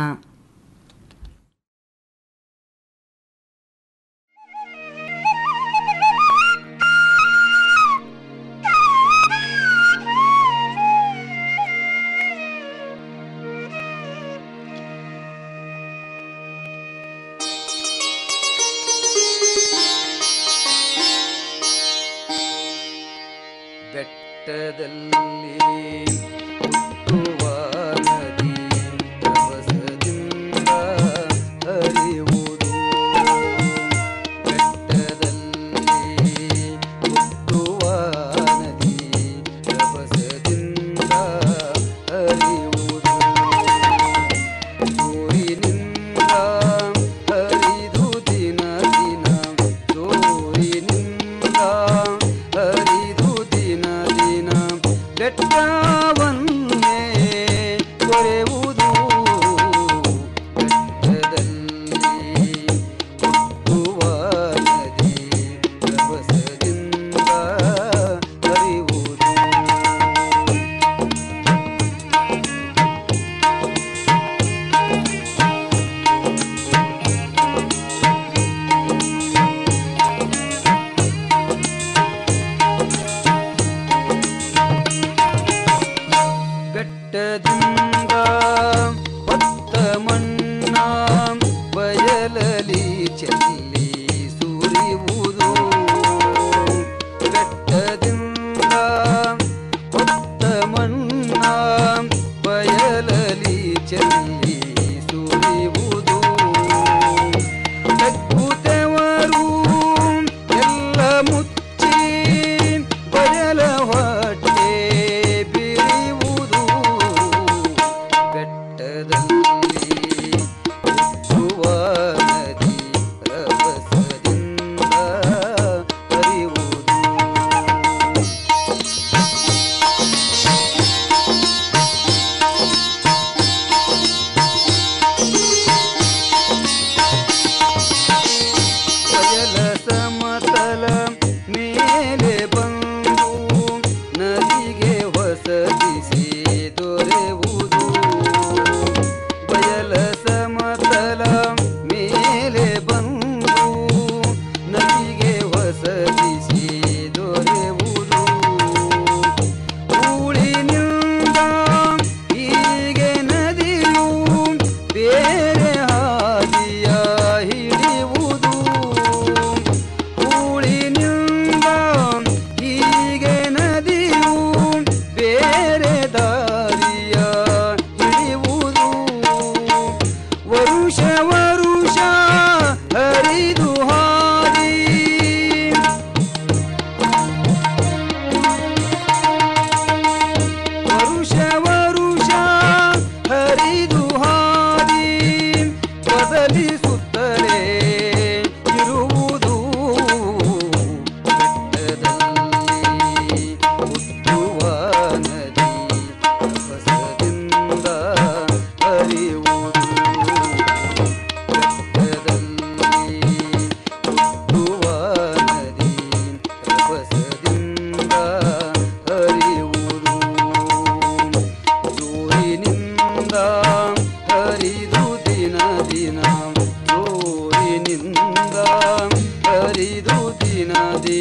ಬೆಟ್ಟದಲ್ಲಿ ಹುಟ್ಟುವ ನದಿ ರಭಸದಿಂದ ಹರಿಯುವುದು ಬೆಟ್ಟದಲ್ಲಿ ಹುಟ್ಟುವ ನದಿ ರಭಸದಿಂದ ಹರಿಯುವುದು ಸೂರಿನಿಂದ ಹರಿದು ದಿನ ದಿನ ಸೂರಿನಿಂದ ಹರಿದು ದಿನ ದಿನ ಬೆಟ್ಟವನ್ನೇ ಕೊರೆಯುವುದು ಬೆಟ್ಟದಲ್ಲಿ ಹುಟ್ಟುವ ನದಿ ರಭಸದಿಂದ ಹರಿಯುವುದು ಬೆಟ್ಟದಿಂದ ಹೊತ್ತ ಮಣ್ಣ ಬಯಲಲಿ ಚೆಲ್ಲಿ ಸುರಿಯುವುದು ಬೆಟ್ಟದಿಂದ ಹೊತ್ತ ಮಣ್ಣ ಬಯಲಲಿ ಚೆಲ್ಲಿ ಸುರಿಯುವುದು ತಗ್ಗುತ್ತವರು ಎಲ್ಲ ಮುಚ್ಚಿ ಬಯಲ ಹೊಟ್ಟೆ ಬಿರಿಯುವುದು ಬೆಟ್ಟದಲ್ಲಿ ಹುಟ್ಟುವ ನದಿ ರಭಸದಿಂದ ಹರಿಯುವುದು ಬಯಲ ಸಮತಲ ಮೇಲೆ ಬಂದು ನದಿಗೆ ಹೊಸದಿಸಿ ದೊರೆಯುವುದು ಬಯಲ ಸಮತಲ ಮೇಲೆ ಬಂದು ನದಿಗೆ ಹೊಸದಿಸಿ ದೊರೆಯುವುದು ಊಳಿನಿಂದ ಹೀಗೆ ನದಿಯು ಬೇರೆ ಹಾದಿಯ ಹಿಡಿಯುವುದು ಊಳಿನಿಂದ ಹೀಗೆ ನದಿಯು ಬೇರೆ ದಾರಿಯ ಹಿಡಿಯುವುದು ವರುಷ ವರುಷ ಹರಿದು ಹಾದಿ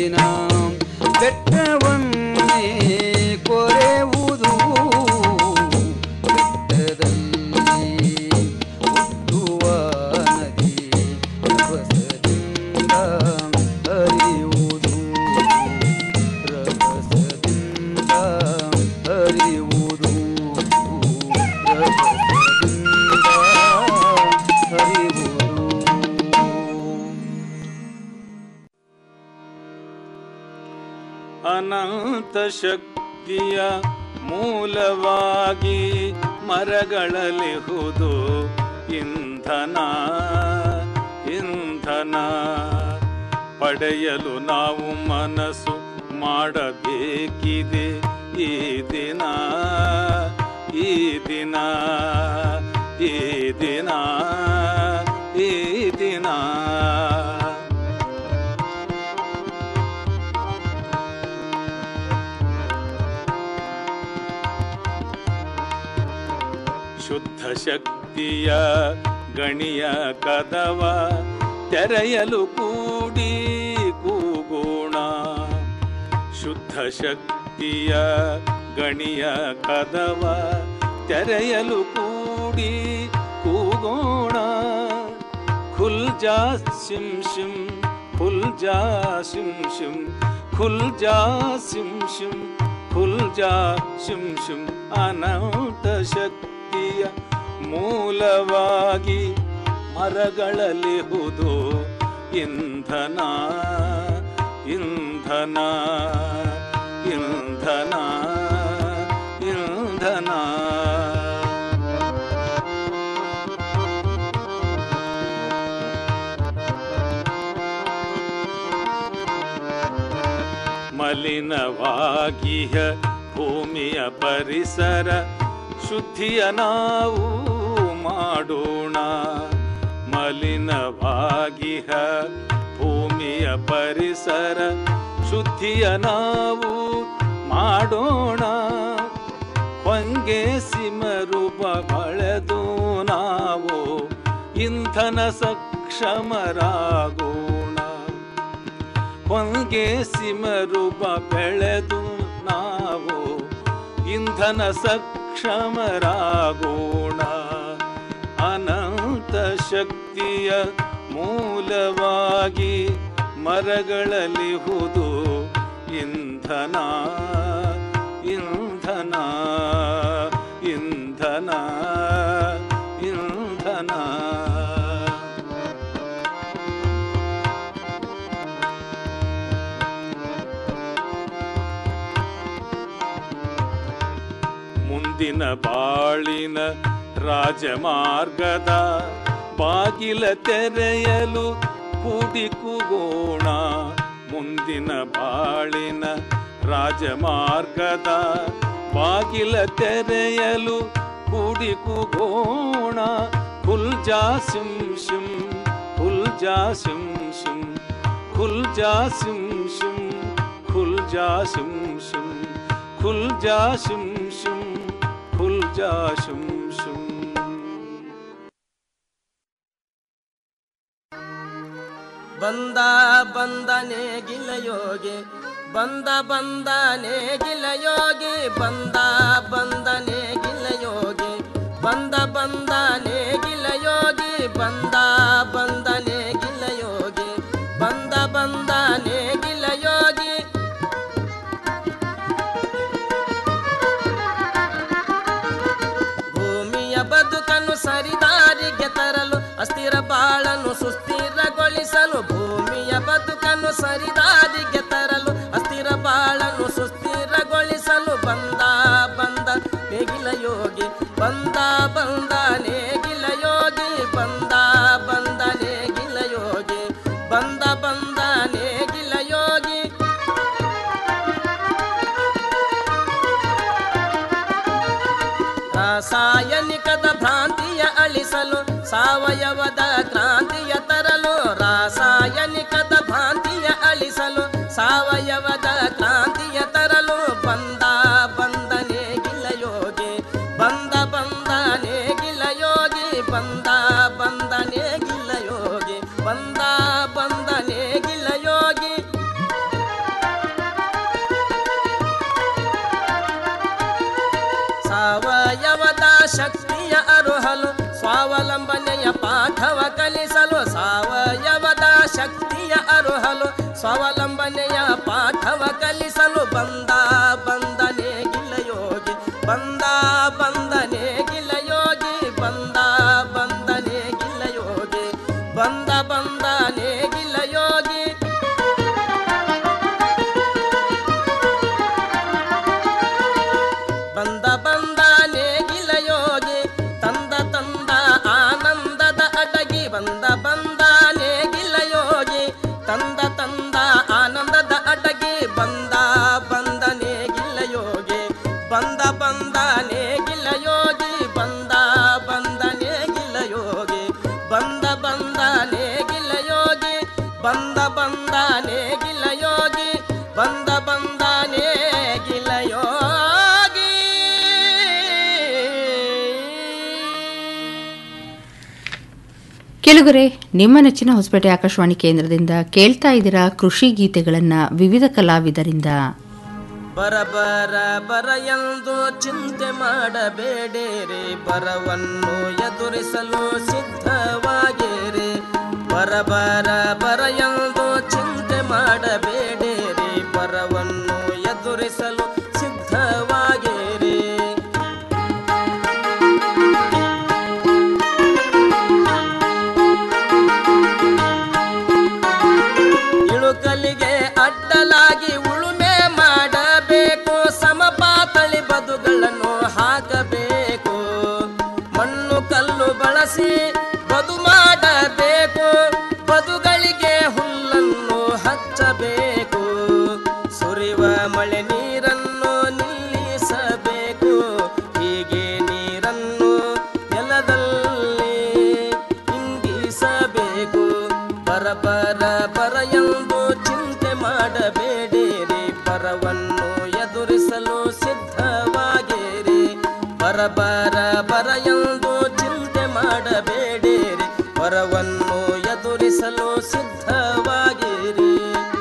ದಿನ ಬೆಟ್ಟವನ್ನೇ ಕೊರೆಯುವುದು ಬೆಟ್ಟದಲ್ಲಿ ಹುಟ್ಟುವ ನದಿ ರಭಸದಿಂದ ಹರಿಯುವುದು ರಭಸದಿಂದ ಹರಿಯುವುದು ರಭಸದಿಂದ ಹರಿಯುವುದು ಅನಂತ ಶಕ್ತಿಯ ಮೂಲವಾಗಿ ಮರಗಳಲಿಹುದು ಇಂಧನ ಇಂಧನ ಪಡೆಯಲು ನಾವು ಮನಸ್ಸು ಮಾಡಬೇಕಿದೆ ಈ ದಿನ ಈ ದಿನ ಈ ದಿನ ಈ ದಿನ ಶುದ್ಧ ಶಕ್ತಿಯ ಗಣಿಯ ಕದವ ತೆರೆಯಲು ಕೂಡಿ ಕೂಗೋಣ ಶುದ್ಧ ಶಕ್ತಿಯ ಗಣಿಯ ಕದವ ತೆರೆಯಲು ಕೂಡಿ ಕೂಗೋಣ ಖುಲ್ ಜಾ ಸಿಂ ಶಿಂ ಖುಲ್ ಜಾ ಸಿಂ ಶಿಂ ಖುಲ್ ಜಾ ಸಿಂ ಶಿಂ ಖುಲ್ ಜಾ ಶಿಂ ಶಿಂ ಅನಂತ ಶಕ್ತಿಯ ಮೂಲವಾಗಿ ಮರಗಳಲಿಹುದು ಇಂಧನ ಇಂಧನ ಇಂಧನ ಇಂಧನ ಮಲಿನವಾಗಿಹ ಭೂಮಿಯ ಪರಿಸರ ಶುದ್ಧಿಯ ನಾವು ಮಾಡೋಣ ಮಲಿನವಾಗಿಹ ಭೂಮಿಯ ಪರಿಸರ ಶುದ್ಧಿಯ ನಾವು ಮಾಡೋಣ ಹೊಂಗೆ ಸಿಮರುಪ ಬಳೆದು ನಾವು ಇಂಧನ ಸಕ್ಷಮರಾಗೋಣ ಹೊಂಗೆ ಸಿಮರುಪ ಬೆಳೆದು ನಾವು ಇಂಧನ ಸಕ್ಷಮರಾಗೋಣ ಅನಂತ ಶಕ್ತಿಯ ಮೂಲವಾಗಿ ಮರಗಳಲಿಹುದು ಇಂಧನ ಇಂಧನ ಇಂಧನ ಇಂಧನ ಮುಂದಿನ ಬಾಳಿನ ರಾಜಮಾರ್ಗದ ಬಾಗಿಲ ತೆರೆಯಲು ಕೂಡಿ ಕೂಗೋಣ ಮುಂದಿನ ಬಾಳಿನ ರಾಜಮಾರ್ಗದ ಬಾಗಿಲ ತೆರೆಯಲು ಕೂಡಿ ಕೂಗೋಣ ಖುಲ್ ಜಾ ಸಿಂ ಶಿಂ ಖುಲ್ ಜಾ ಸಿಂ ಶಿಂ ಖುಲ್ ಜಾ ಸಿಂ ಶಿಂ ಖುಲ್ ಜಾ ಸಿಂ ಶಿಂ ಖುಲ್ ಜಾ ಶಿಂ ಶಿಂ ಖುಲ್ ಜಾ ಶಿಂ ಶಿಂ ಬಂದ ಬಂದನೆ ಗಿಲಯೋಗಿ ಬಂದ ಬಂದನೆ ಗಿಲಯೋಗಿ ಬಂದ ಬಂದನೆ ಗಿಲಯೋಗಿ ಬಂದ ಬಂದನೆ ಗಿಲಯೋಗಿ ಬಂದ ಬಂದನೆ ಗಿಲಯೋಗಿ ಬಂದ ಬಂದನೆ ಗಿಲಯೋಗಿ ಭೂಮಿಯ ಬದುಕನ್ನು ಸರಿದಾರಿಗೆ ತರಲು ಅಸ್ಥಿರ ಬಾಳನ್ನು ಸುಸ್ಥಿರಗೊಳಿಸಲು ಭೂಮಿಯ ಬದುಕನ್ನು ಸರಿದಾರಿಗೆ ತರಲು ಅಸ್ಥಿರ ಬಾಳನ್ನು ಸುಸ್ಥಿರಗೊಳಿಸಲು ಬಂದ ಬಂದ ನೇಗಿಲ ಯೋಗಿ ಬಂದ ಬಂದ ನೇಗಿಲ ಯೋಗಿ ಬಂದ ಬಂದ ನೇಗಿಲ ಯೋಗಿ ಬಂದ ಬಂದ ನೇಗಿಲ ಯೋಗಿ ರಾಸಾಯನಿಕದ ಭ್ರಾಂತಿಯ ಅಳಿಸಲು ಸಾವಯವದ ಕ್ರಾಂತಿಯ ತರಲು ರಾಸಾಯನಿಕದ ಭ್ರಾಂತಿಯ ಅಳಿಸಲು ಸಾವಯವದ ಕ್ರಾಂತಿಯ ತರಲು ಬಂದ ಬಂದನೆ ಗಿಲಯೋಗಿ ಬಂದ ಬಂದನೆ ಗಿಲಯೋಗಿ ಬಂದ ಬಂದನೆ ಗಿಲಯೋಗಿ ಬಂದ ಬಂದನೆ ಗಿಲಯೋಗಿ ಪಾಠವ ಕಲಿಸಲು ಸಾವಯವದ ಶಕ್ತಿಯ ಅರುಹಲು ಸ್ವಾವಲಂಬನೆಯ ಪಾಠವ ಕಲಿಸಲು ಬಂದ ಬಂದನೆ ಗಿಲ್ಲ ಯೋಗಿ ಬಂದ ಬಂದನೆ ಗಿಲ್ಲ ಯೋಗಿ ಬಂದ ಬಂದನೆ ಗಿಲ್ಲ ಯೋಗಿ ಬಂದ ಬಂದನೆ ಗಿಲ್ಲ ಯೋಗಿ ಬಂದ ಬಂದ ನೇಗಿಲ ಯೋಗಿ ತಂದ ತಂದ ಆನಂದದ ಅಡಗಿ ಬಂದ ಬಂದ ನೇಗಿಲ ಯೋಗಿ ತಂದ ತಂದ ಆನಂದದ ಅಡಗಿ ಬಂದ ಬಂದ ನೇಗಿಲ ಯೋಗಿ ಬಂದ ಬಂದ ನೇಗಿಲ ಯೋಗಿ ಬಂದ ಬಂದ ನೇಗಿಲ ಯೋಗಿ ಬಂದ ಬಂದ ನೇಗಿಲ ಯೋಗಿ ಬಂದ ಬಂದ ನೇಗಿಲ ಯೋಗಿ ಬಂದ ಬಂದ ನೇಗಿಲ ಯೋಗಿ ಕೆಳಗರೆ ನಿಮ್ಮ ನೆಚ್ಚಿನ ಹೊಸಪೇಟೆ ಆಕಾಶವಾಣಿ ಕೇಂದ್ರದಿಂದ ಕೇಳ್ತಾ ಇದ್ದೀರಾ ಕೃಷಿ ಗೀತೆಗಳನ್ನ ವಿವಿಧ ಕಲಾವಿದರಿಂದ ಬರ ಬರ ಬರ ಎಂದು ಚಿಂತೆ ಮಾಡಬೇಡಿರಿ ಬರವನ್ನು ಎದುರಿಸಲು ಸಿದ್ಧವಾಗಿರಿ ಬರ ಬರ ಬರ ಎಂದು ಚಿಂತೆ ಮಾಡಬೇಡಿರಿ ಬರವನ್ನು ಎದುರಿಸಲು ಸಿದ್ಧವಾಗಿರಿ ಇಳುಕಲಿಗೆ ಅಡ್ಡಲಾಗಿ ಉಳುಮೆ ಮಾಡಬೇಕು ಸಮಪಾತಳಿ ಬದುಗಳನ್ನು ಹಾಕಬೇಕು ಮಣ್ಣು ಕಲ್ಲು ಬಳಸಿ ಬದು ಮಾಡಬೇಕು ಬದುಗಳಿಗೆ ಹುಲ್ಲನ್ನು ಹಚ್ಚಬೇಕು ಸುರಿವ ಮಳೆ ನೀರನ್ನು ನಿಲ್ಲಿಸಬೇಕು ಹೀಗೆ ನೀರನ್ನು ನೆಲದಲ್ಲಿ ಇಂಗಿಸಬೇಕು ಬರ ಬರ ಬರ ಎಂದು ಚಿಂತೆ ಮಾಡಬೇಡಿರಿ ಬರವನ್ನು ಎದುರಿಸಲು ಸಿದ್ಧವಾಗಿರಿ ಬರ ಬರ ಬರ ಎಂದು ಚಿಂತೆ ಮಾಡಬೇಡಿರಿ ಬರವನ್ನು ಎದುರಿಸಲು ಸಿದ್ಧವಾಗಿರಿ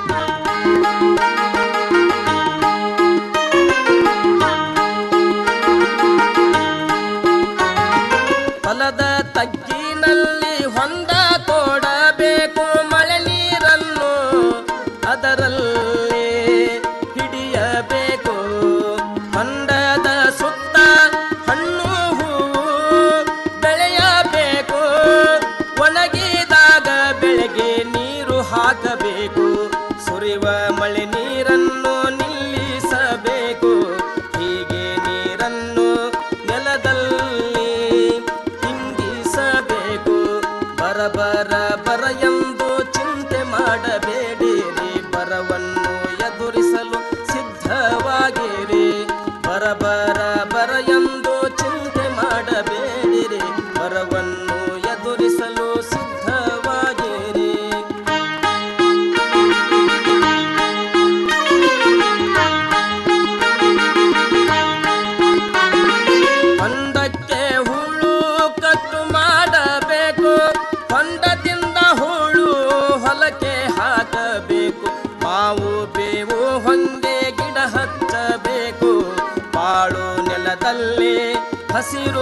ಹೊಲದ ತಗ್ಗಿನಲ್ಲಿ ಹೊಂದ ತೋಡಬೇಕು ಮಳೆ ನೀರನ್ನು ಅದರಲ್ಲಿ ಹಿಡಿಯಬೇಕು ಹೊಂಡದ ಸುತ್ತ ಹಣ್ಣು ಹೂವು ಬೆಳೆಯಬೇಕು ಒಣಗಿದಾಗ ಬೆಳೆಗೆ ನೀರು ಹಾಕಬೇಕು ಸುರಿವ ಮಳೆ ನೀರನ್ನು ನಿಲ್ಲಿಸಬೇಕು ಹೀಗೆ ನೀರನ್ನು ನೆಲದಲ್ಲಿ ಇಂಗಿಸಬೇಕು ಬರ ಬರ ಬರ ಎಂದು ಚಿಂತೆ ಮಾಡಬೇಡಿರಿ ಬರವನ್ನು ಎದುರಿಸಲು ಸಿದ್ಧವಾಗಿರಿ ಬರ ಬರ ಬರ ಎಂದು ಚಿಂತೆ ಮಾಡಬೇಡಿರಿ ಬರವನ್ನು ಎದುರಿಸಲು ಸಿದ್ಧವಾಗಿರಿ ಹೊಂಡಕ್ಕೆ ಹುಳು ಕಟ್ಟು ಮಾಡಬೇಕು ಹೊಂಡದಿಂದ ಹುಳು ಹೊಲಕ್ಕೆ ಹಾಕಬೇಕು ಮಾವು ಬೇವು ಹೊಂಗೆ ಗಿಡ ಹಚ್ಚಬೇಕು ಬಾಳು ನೆಲದಲ್ಲಿ ಹಸಿರು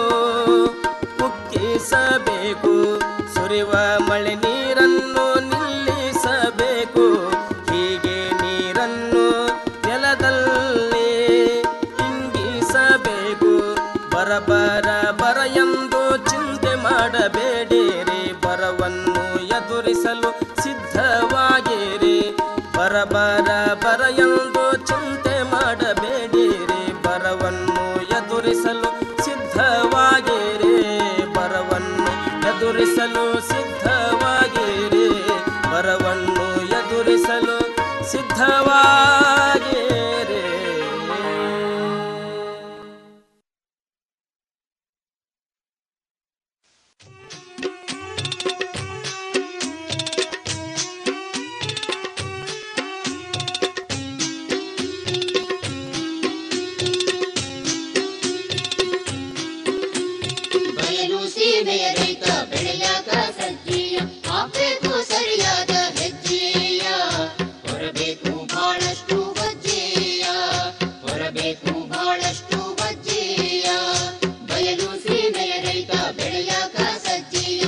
ಕುಕ್ಕಿಸಬೇಕು ಸುರಿವ ಮಳೆ ನೀರನ್ನು ನಿಲ್ಲಿಸಬೇಕು ಹೀಗೆ ನೀರನ್ನು ನೆಲದಲ್ಲಿ ಇಂಗಿಸಬೇಕು ಬರ ಬರ ಬರ ಎಂದು ಚಿಂತೆ ಮಾಡಬೇಡಿರಿ ಬರವನ್ನು ಎದುರಿಸಲು ಸಿದ್ಧವಾಗಿರಿ ಬರ ಬರ ಬರ ಎಂದು ಚಿಂತೆ ಮಾಡಬೇಡಿರಿ ಬರವನ್ನು ಎದುರಿಸಲು ಸಿದ್ಧವಾಗಿರಿ ಬರವನ್ನು ಎದುರಿಸಲು ಸಿದ್ಧವಾಗಿರಿ ಬರವನ್ನು ಎದುರಿಸಲು ಸಿದ್ಧವಾಗಿರಿ ಬಯಲು ಸೀಮೆಯ ರೈತ ಬೆಳೆಯಾಕ ಸಜ್ಜೀಯ ಹಾಕ್ಬೇಕು ಸರಿಯಾದ ಹೆಜ್ಜೆಯ ಹೊರಬೇಕು ಬಹಳಷ್ಟು ಬಜ್ಜೆಯ ಹೊರಬೇಕು ಬಹಳಷ್ಟು ಬಜ್ಜೆಯ ಬಯಲು ಸೀಮೆಯ ರೈತ ಬೆಳೆಯಾಕ ಸಜ್ಜೀಯ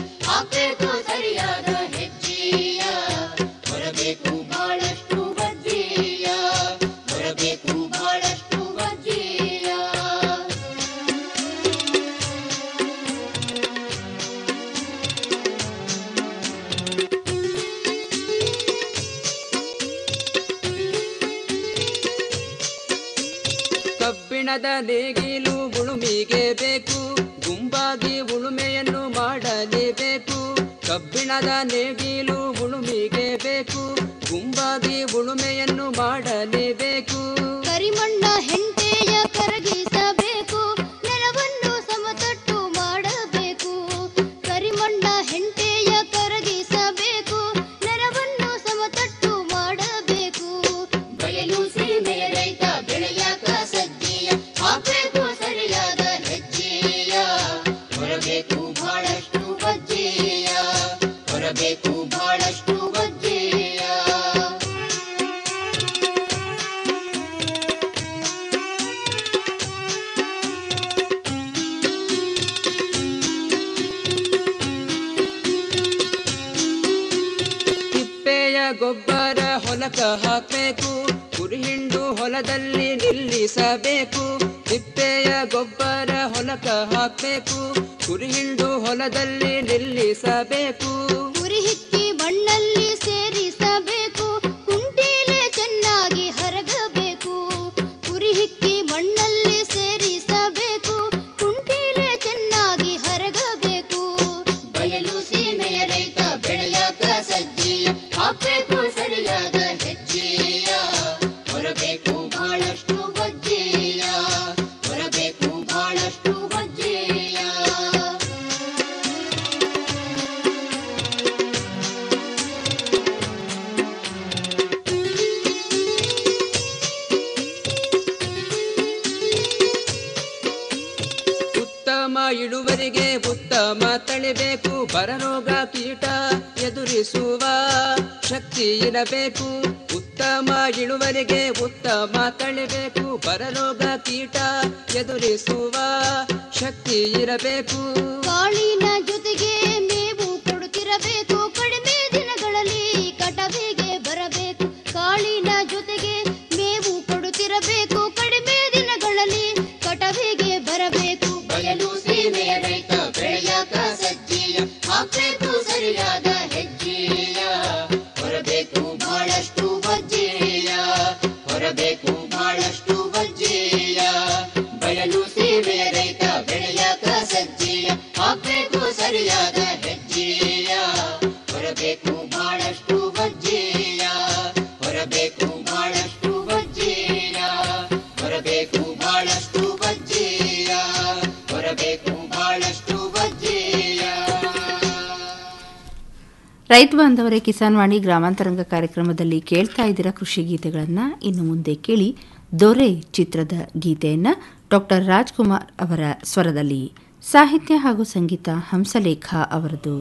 ಕಬ್ಬಿಣದ ನೇಗಿಲು ಉಳುಮಿಗೆ ಬೇಕು ಗುಂಪಾಗಿ ಉಳುಮೆಯನ್ನು ಮಾಡಲೇಬೇಕು ಕಬ್ಬಿಣದ ನೇಗಿಲು ಉಳುಮಿಗೆ ಬೇಕು ಗುಂಪಾಗಿ ಉಳುಮೆಯನ್ನು ಮಾಡಲೇಬೇಕು ಕರಿಮಣ್ಣ ಹೆಂಟೆಯ ಕರಗಿಸಬೇಕು ನೆಲವನ್ನು ಸಮತಟ್ಟು ಮಾಡಬೇಕು ಕರಿಮಣ್ಣ ಹೆಂಟೆಯ ಕರಗಿಸಬೇಕು ನೆಲವನ್ನು ಸಮತಟ್ಟು ಮಾಡಬೇಕು ಬಯಲು ಸೀಮೆಯ ರೈತ ಬೆಳೆಯಾಕ ಸಜ್ಜೀಯ ಹಾಕಬೇಕು ಸರಿಯಾದ ಹೆಜ್ಜೆಯ ಹೊರಬೇಕು ಬಹಳಷ್ಟು ಬಜ್ಜೆಯ ಹೊರಬೇಕು ಬಹಳಷ್ಟು ಬಜ್ಜೆಯ ತಿಪ್ಪೆಯ ಗೊಬ್ಬರ ಹೊಲಕ ಹಾಕಬೇಕು ಕುರಿಹಿಂಡು ಹೊಲದಲ್ಲಿ ನಿಲ್ಲಿಸಬೇಕು ತಿಪ್ಪೆಯ ಗೊಬ್ಬರ ಹೊಲಕ ಹಾಕಬೇಕು ಕುರಿಹಿಂಡು ಹೊಲದಲ್ಲಿ ನಿಲ್ಲಿಸಬೇಕು ಉರಿ ಹಿಕ್ಕಿ ಮಣ್ಣಲ್ಲಿ ಸೇರಿಸಬೇಕು ಕುಂಟೀಲೆ ಚೆನ್ನಾಗಿ ಹರಗಬೇಕು ಉರಿ ಹಿಕ್ಕಿ ಮಣ್ಣಲ್ಲಿ ಸೇರಿಸಬೇಕು ಕುಂಟೀಲೆ ಚೆನ್ನಾಗಿ ಹರಗಬೇಕು ಬಯಲು ಸೀಮೆಯ ರೈತ ಬೆಳೆಯಾಕ ಸಜ್ಜೀಯ ಹಾಕಬೇಕು ಸರಿಯಾದ ಹೆಜ್ಜೆಯ ಹೊರಬೇಕು ಬಹಳಷ್ಟು ಬಜ್ಜೆಯ ಹೊರಬೇಕು ಬಹಳಷ್ಟು ಬಜ್ಜೆಯ ಉತ್ತಮ ಇಳುವರಿಗೆ ಉತ್ತಮ ತಳಿಬೇಕು ಬರರೋಗ ಕೀಟ ಎದುರಿಸುವ ಶಕ್ತಿ ಇರಬೇಕು ಉತ್ತಮ ಇಳುವರಿಗೆ ಉತ್ತಮ ತಳಿಬೇಕು ಬರರೋಗ ಕೀಟ ಎದುರಿಸುವ ಶಕ್ತಿ ಇರಬೇಕು ಕಾಳಿನ ಜೊತೆಗೆ ಮೇವು ಕೊಡುತ್ತಿರಬೇಕು ಕಡಿಮೆ ದಿನಗಳಲ್ಲಿ ಕಟವಿಗೆ ಬರಬೇಕು ಕಾಳಿನ ಜೊತೆಗೆ ಮೇವು ಕೊಡುತ್ತಿರಬೇಕು ಕಡಿಮೆ ದಿನಗಳಲ್ಲಿ ಕಟವಿಗೆ ಬರಬೇಕು ಬಯಲು ಸೀಮೆಯ ರೈತ ಬೆಳೆಯಾಕ ಸಜ್ಜೀಯ ಹಾಕಬೇಕು ಸರಿಯಾದ ಹೆಜ್ಜೆಯ ಹೊರಬೇಕು ಬಹಳಷ್ಟು ಬಜ್ಜೆಯ ಹೊರಬೇಕು ಬಹಳಷ್ಟು ಬಜ್ಜೆಯ ಬಯಲು ಸೀಮೆಯ ರೈತ ಬೆಳೆಯಾಕ ಸಜ್ಜೆಯ ಹಾಕಬೇಕು ಸರಿಯಾದ ಹೆಜ್ಜೆಯ ಹೊರಬೇಕು ಬಹಳಷ್ಟು ಬಜ್ಜೆಯ ಹೊರಬೇಕು ಬಹಳಷ್ಟು ಬಜ್ಜೆಯ ಹೊರಬೇಕು ಬಹಳಷ್ಟು ಬಜ್ಜೆಯ ಹೊರಬೇಕು ಬಹಳಷ್ಟು ಬಜ್ಜೆಯ ರೈತ ಬಾಂಧವರೇ ಕಿಸಾನ್ ವಾಣಿ ಗ್ರಾಮಾಂತರಂಗ ಕಾರ್ಯಕ್ರಮದಲ್ಲಿ ಕೇಳ್ತಾ ಇದ್ದೀರಾ ಕೃಷಿ ಗೀತೆಗಳನ್ನ ಇನ್ನು ಮುಂದೆ ಕೇಳಿ ದೊರೆ ಚಿತ್ರದ ಗೀತೆಯನ್ನ ಡಾಕ್ಟರ್ ರಾಜ್ಕುಮಾರ್ ಅವರ ಸ್ವರದಲ್ಲಿ ಸಾಹಿತ್ಯ ಹಾಗೂ ಸಂಗೀತ ಹಂಸಲೇಖ ಅವರದು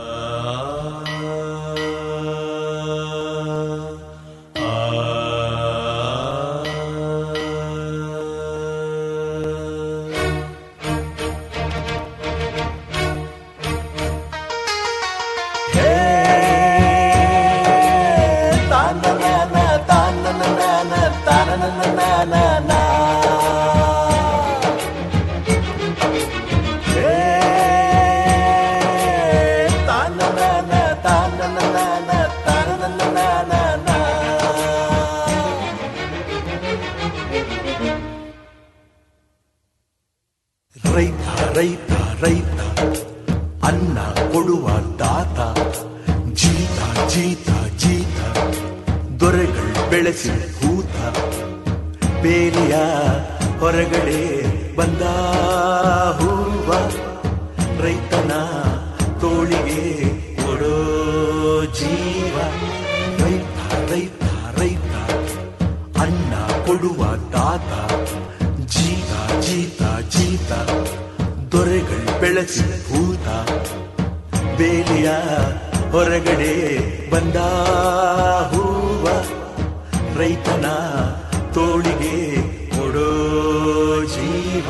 ರೈತ ರೈತ ರೈತ ಅನ್ನ ಕೊಡುವ ದಾತ ಜೀತ ಜೀತ ಜೀತ ದೊರೆಗಳು ಬೆಳೆಸಿ ಹೂತ ಬೇಲಿಯ ಹೊರಗಡೆ ಬಂದ ಹೂವ ರೈತನ ತೋಳಿಗೆ ಕೊಡೋ ಜೀವ ರೈತ ರೈತ ರೈತ ಅನ್ನ ಕೊಡುವ ದಾತ ಜೀತ ಜೀತ ಜೀತ ದೊರೆಗಳು ಬೆಳೆಸಿ ಭೂತ ಬೇಲಿಯ ಹೊರಗಡೆ ಬಂದ ಹೂವ ರೈತನ ತೋಳಿಗೆ ಕೊಡೋ ಜೀವ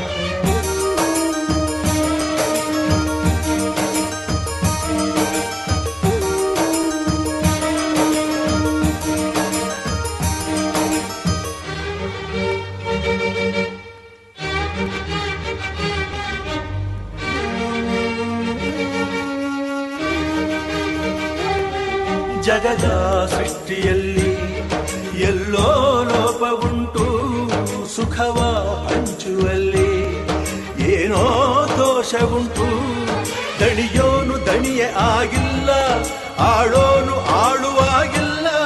ಜಗದ ಸೃಷ್ಟಿಯಲ್ಲಿ ಎಲ್ಲೋ ಲೋಪ ಉಂಟು ಸುಖವ ದೋಷವುಂಟು ದಣಿಯೋನು ದಣಿಯೇ ಆಗಿಲ್ಲ ಆಳೋನು ಆಳು